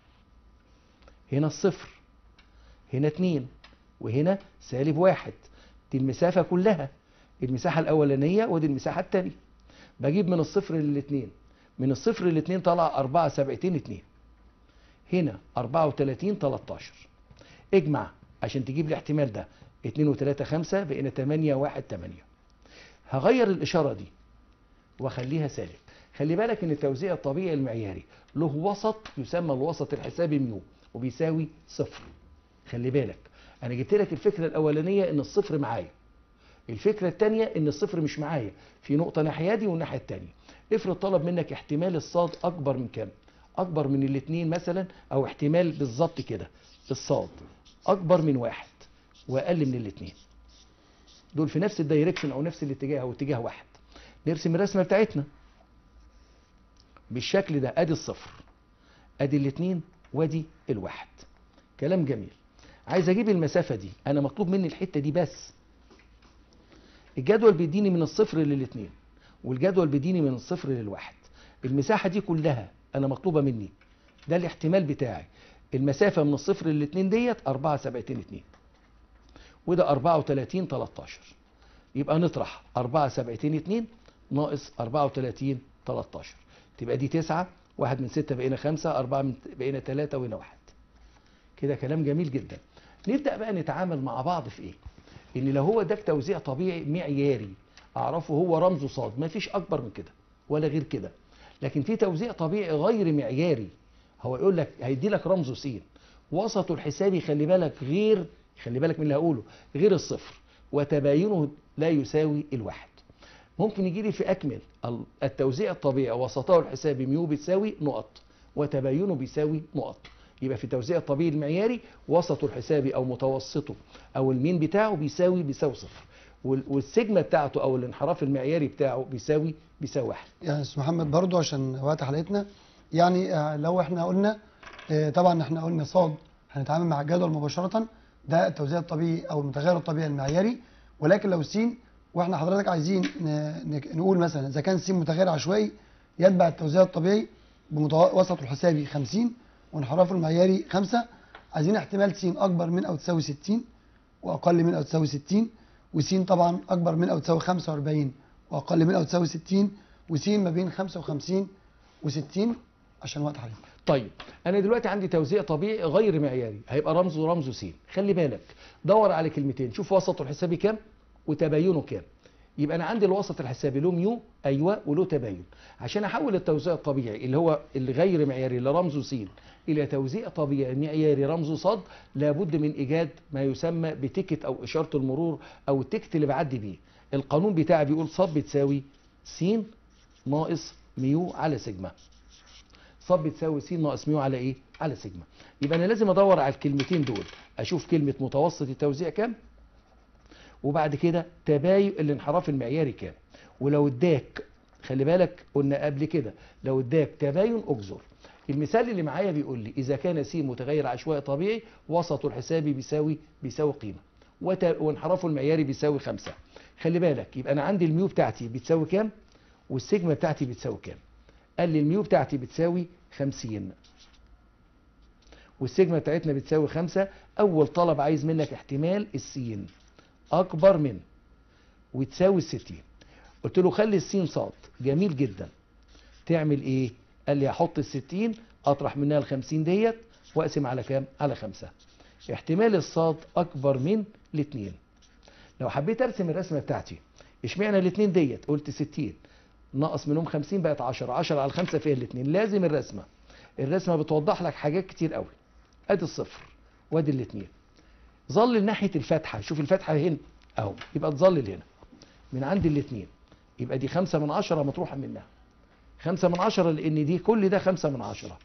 هنا الصفر هنا اتنين وهنا سالب واحد دي المسافة كلها المساحة الأولانية ودي المساحة التانية بجيب من الصفر للاتنين من الصفر للاتنين طلع أربعة سبعتين اتنين هنا أربعة وتلاتين تلاتاشر اجمع عشان تجيب الاحتمال ده اتنين وتلاتة خمسة بقينا تمانية واحد تمانية هغير الإشارة دي واخليها سالب خلي بالك ان التوزيع الطبيعي المعياري له وسط يسمى الوسط الحسابي ميو وبيساوي صفر خلي بالك انا جبت لك الفكره الاولانيه ان الصفر معايا الفكره الثانيه ان الصفر مش معايا في نقطه ناحيه دي والناحيه الثانيه افرض طلب منك احتمال الصاد اكبر من كام اكبر من الاثنين مثلا او احتمال بالظبط كده الصاد اكبر من واحد واقل من الاثنين دول في نفس الدايركشن او نفس الاتجاه او اتجاه واحد نرسم الرسمه بتاعتنا بالشكل ده ادي الصفر ادي الاثنين وادي الواحد كلام جميل عايز اجيب المسافه دي انا مطلوب مني الحته دي بس الجدول بيديني من الصفر للاثنين والجدول بيديني من الصفر للواحد المساحه دي كلها انا مطلوبه مني ده الاحتمال بتاعي المسافه من الصفر للاثنين ديت 4 سبعتين 2 وده 34 13 يبقى نطرح 4 سبعتين 2 ناقص 34 13 تبقى دي 9 واحد من 6 بقينا 5 4 من بقينا 3 وهنا 1 كده كلام جميل جدا نبدا بقى نتعامل مع بعض في ايه ان لو هو اداك توزيع طبيعي معياري اعرفه هو رمزه صاد ما فيش اكبر من كده ولا غير كده لكن في توزيع طبيعي غير معياري هو يقول لك هيدي لك رمزه س وسطه الحسابي خلي بالك غير خلي بالك من اللي هقوله غير الصفر وتباينه لا يساوي الواحد ممكن يجي لي في اكمل ال- التوزيع الطبيعي وسطه الحسابي ميو بتساوي نقط وتباينه بيساوي نقط يبقى في التوزيع الطبيعي المعياري وسطه الحسابي او متوسطه او المين بتاعه بيساوي بيساوي صفر وال- والسيجما بتاعته او الانحراف المعياري بتاعه بيساوي بيساوي واحد
يعني استاذ محمد برضو عشان وقت حلقتنا يعني آه، لو احنا قلنا آه، طبعا احنا قلنا صاد هنتعامل مع الجدول مباشره ده التوزيع الطبيعي او المتغير الطبيعي المعياري ولكن لو س واحنا حضرتك عايزين ن- ن- نقول مثلا اذا كان س متغير عشوائي يتبع التوزيع الطبيعي بمتوسطه الحسابي 50 وانحرافه المعياري 5 عايزين احتمال س اكبر من او تساوي 60 واقل من او تساوي 60 وس طبعا اكبر من او تساوي 45 واقل من او تساوي 60 وس ما بين 55 و60 عشان وقت حالي
طيب انا دلوقتي عندي توزيع طبيعي غير معياري هيبقى رمزه رمزه س خلي بالك دور على كلمتين شوف وسطه الحسابي كام وتباينه كام يبقى انا عندي الوسط الحسابي له ميو ايوه وله تباين عشان احول التوزيع الطبيعي اللي هو الغير معياري اللي رمزه س الى توزيع طبيعي معياري رمزه ص لابد من ايجاد ما يسمى بتيكت او اشاره المرور او التيكت اللي بعدي بيه القانون بتاعي بيقول ص بتساوي س ناقص ميو على سيجما ص بتساوي س ناقص ميو على ايه؟ على سيجما. يبقى انا لازم ادور على الكلمتين دول، اشوف كلمه متوسط التوزيع كام وبعد كده تباين الانحراف المعياري كام. ولو اداك خلي بالك قلنا قبل كده لو اداك تباين اجزر. المثال اللي معايا بيقول لي اذا كان س متغير عشوائي طبيعي وسطه الحسابي بيساوي بيساوي قيمه وت- وانحرافه المعياري بيساوي خمسة. خلي بالك يبقى انا عندي الميو بتاعتي بتساوي كام والسيجما بتاعتي بتساوي كام قال لي الميو بتاعتي بتساوي 50 والسيجما بتاعتنا بتساوي 5 اول طلب عايز منك احتمال السين اكبر من وتساوي الستين قلت له خلي السين صاد جميل جدا تعمل ايه قال لي هحط الستين اطرح منها الخمسين ديت واقسم على كام على خمسة احتمال الصاد اكبر من الاتنين لو حبيت ارسم الرسمه بتاعتي اشمعنى الاتنين ديت قلت 60 ناقص منهم 50 بقت 10 10 على الخمسة فيها الاتنين لازم الرسمه الرسمه بتوضح لك حاجات كتير قوي ادي الصفر وادي الاتنين ظلل ناحيه الفتحه شوف الفتحه هنا اهو يبقى تظلل هنا من عند الاتنين يبقى دي خمسة من عشرة مطروحة منها خمسة من عشرة لأن دي كل ده خمسة من عشرة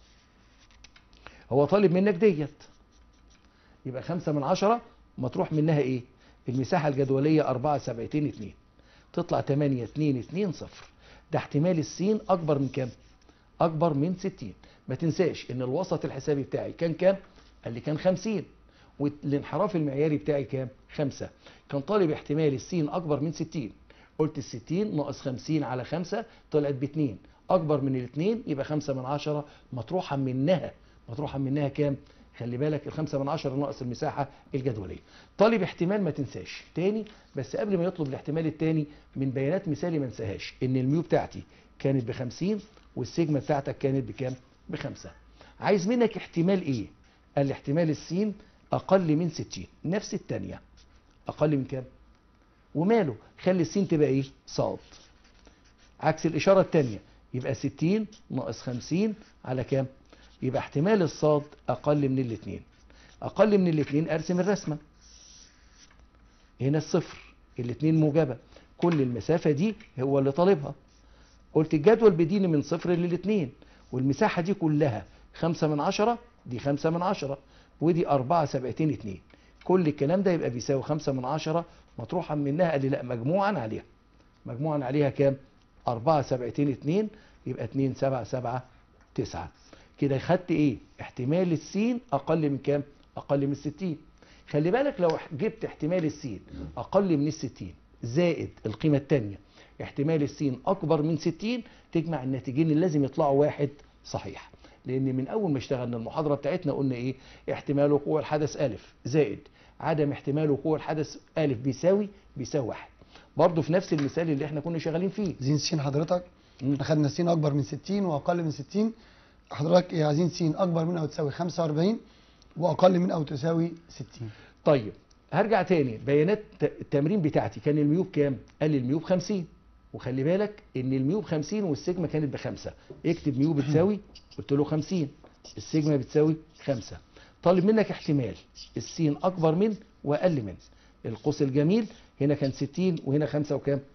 هو طالب منك ديت يبقى خمسة من عشرة مطروح منها ايه المساحة الجدولية أربعة سبعتين اتنين تطلع تمانية اتنين اتنين صفر ده احتمال السين أكبر من كام أكبر من ستين ما تنساش إن الوسط الحسابي بتاعي كان كام قال لي كان خمسين والانحراف المعياري بتاعي كام خمسة كان طالب احتمال السين أكبر من ستين قلت الستين ناقص خمسين على خمسة طلعت باتنين أكبر من الاتنين يبقى خمسة من عشرة مطروحة منها مطروحة منها كام خلي بالك الخمسة من عشرة ناقص المساحة الجدولية طالب احتمال ما تنساش تاني بس قبل ما يطلب الاحتمال التاني من بيانات مثالي ما انساهاش ان الميو بتاعتي كانت بخمسين والسيجما بتاعتك كانت بكام بخمسة عايز منك احتمال ايه قال لي احتمال السين اقل من ستين نفس التانية اقل من كام وماله خلي السين تبقى ايه صاد عكس الاشارة التانية يبقى ستين ناقص خمسين على كام يبقى احتمال الصاد اقل من الاتنين اقل من الاتنين ارسم الرسمة هنا الصفر الاتنين موجبة كل المسافة دي هو اللي طالبها قلت الجدول بيديني من صفر للاتنين والمساحة دي كلها خمسة من عشرة دي خمسة من عشرة ودي أربعة سبعتين اتنين كل الكلام ده يبقى بيساوي خمسة من عشرة مطروحا منها قال لي لا مجموعا عليها مجموعا عليها كام أربعة سبعتين اتنين يبقى اتنين سبعة سبعة تسعة كده خدت ايه احتمال السين اقل من كام اقل من الستين خلي بالك لو جبت احتمال السين اقل من الستين زائد القيمة التانية احتمال السين اكبر من ستين تجمع الناتجين اللي لازم يطلعوا واحد صحيح لان من اول ما اشتغلنا المحاضرة بتاعتنا قلنا ايه احتمال وقوع الحدث الف زائد عدم احتمال وقوع الحدث الف بيساوي بيساوي واحد برضه في نفس المثال اللي احنا كنا شغالين فيه
عايزين سين حضرتك
مم.
اخدنا سين اكبر من 60 واقل من 60 حضرتك إيه عايزين سين اكبر من او تساوي 45 واقل من او تساوي 60
طيب هرجع تاني بيانات ت- التمرين بتاعتي كان الميو بكام؟ قال لي الميو ب 50 وخلي بالك ان الميو ب 50 والسيجما كانت بخمسه اكتب ميو بتساوي قلت له 50 السيجما بتساوي 5 طالب منك احتمال السين اكبر من واقل من القوس الجميل هنا كان 60 وهنا 5 وكام؟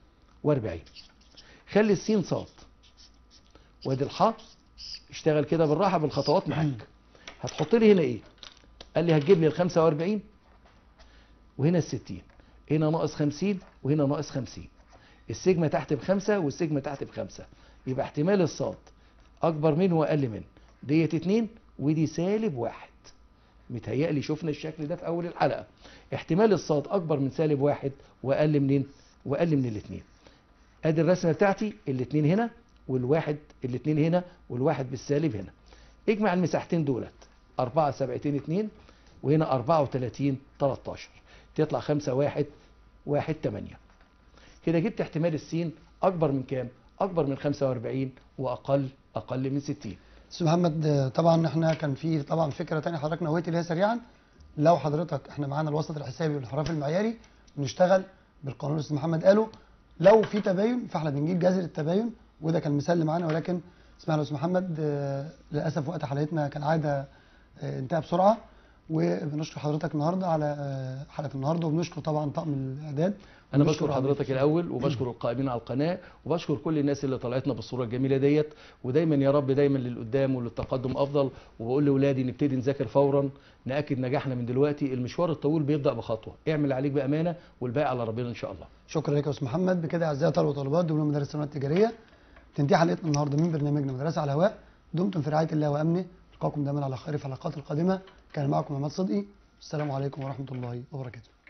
و40 خلي السين صاد وادي الحاء اشتغل كده بالراحه بالخطوات معاك هتحط لي هنا ايه قال لي هتجيب لي ال 45 وهنا ال 60 هنا ناقص 50 وهنا ناقص 50 السيجما تحت بخمسة والسيجما تحت بخمسة يبقى احتمال الصاد اكبر منه واقل منه ديت اتنين ودي سالب واحد متهيألي شفنا الشكل ده في اول الحلقه احتمال الصاد اكبر من سالب واحد واقل منين واقل من الاثنين ادي الرسمه بتاعتي الاثنين هنا والواحد الاثنين هنا والواحد بالسالب هنا اجمع المساحتين دولت 4 سبعتين 2 وهنا 34 13 تطلع 5 1 1 8 كده جبت احتمال السين اكبر من كام اكبر من 45 واقل اقل من 60
استاذ محمد آه، طبعا احنا كان في طبعا فكره ثانيه حضرتك نويت اللي هي سريعا لو حضرتك احنا معانا الوسط الحسابي والانحراف المعياري بنشتغل بالقانون اللي استاذ محمد قاله لو في تباين فاحنا بنجيب جذر التباين وده كان مثال اللي معانا ولكن اسمعنا يا استاذ محمد آه، للاسف وقت حلقتنا كالعاده آه، انتهى بسرعه وبنشكر حضرتك النهارده على آه، حلقه النهارده وبنشكر طبعا طاقم الاعداد
انا
وبنشكر
بشكر
عميد
حضرتك الاول وبشكر القائمين على القناه وبشكر كل الناس اللي طلعتنا بالصوره الجميله ديت ودايما يا رب دايما للقدام وللتقدم افضل وبقول لاولادي نبتدي نذاكر فورا ناكد نجاحنا من دلوقتي المشوار الطويل بيبدا بخطوه اعمل اللي عليك بامانه والباقي على ربنا ان شاء الله
شكرا لك يا استاذ محمد بكده اعزائي طلبه وطالبات دبلوم مدارس الثانويه التجاريه تنتهي حلقتنا النهارده من برنامجنا مدرسه على الهواء دمتم في رعايه الله وامنه القاكم دائما على خير في الحلقات القادمه كان معكم محمد صدقي السلام عليكم ورحمه الله وبركاته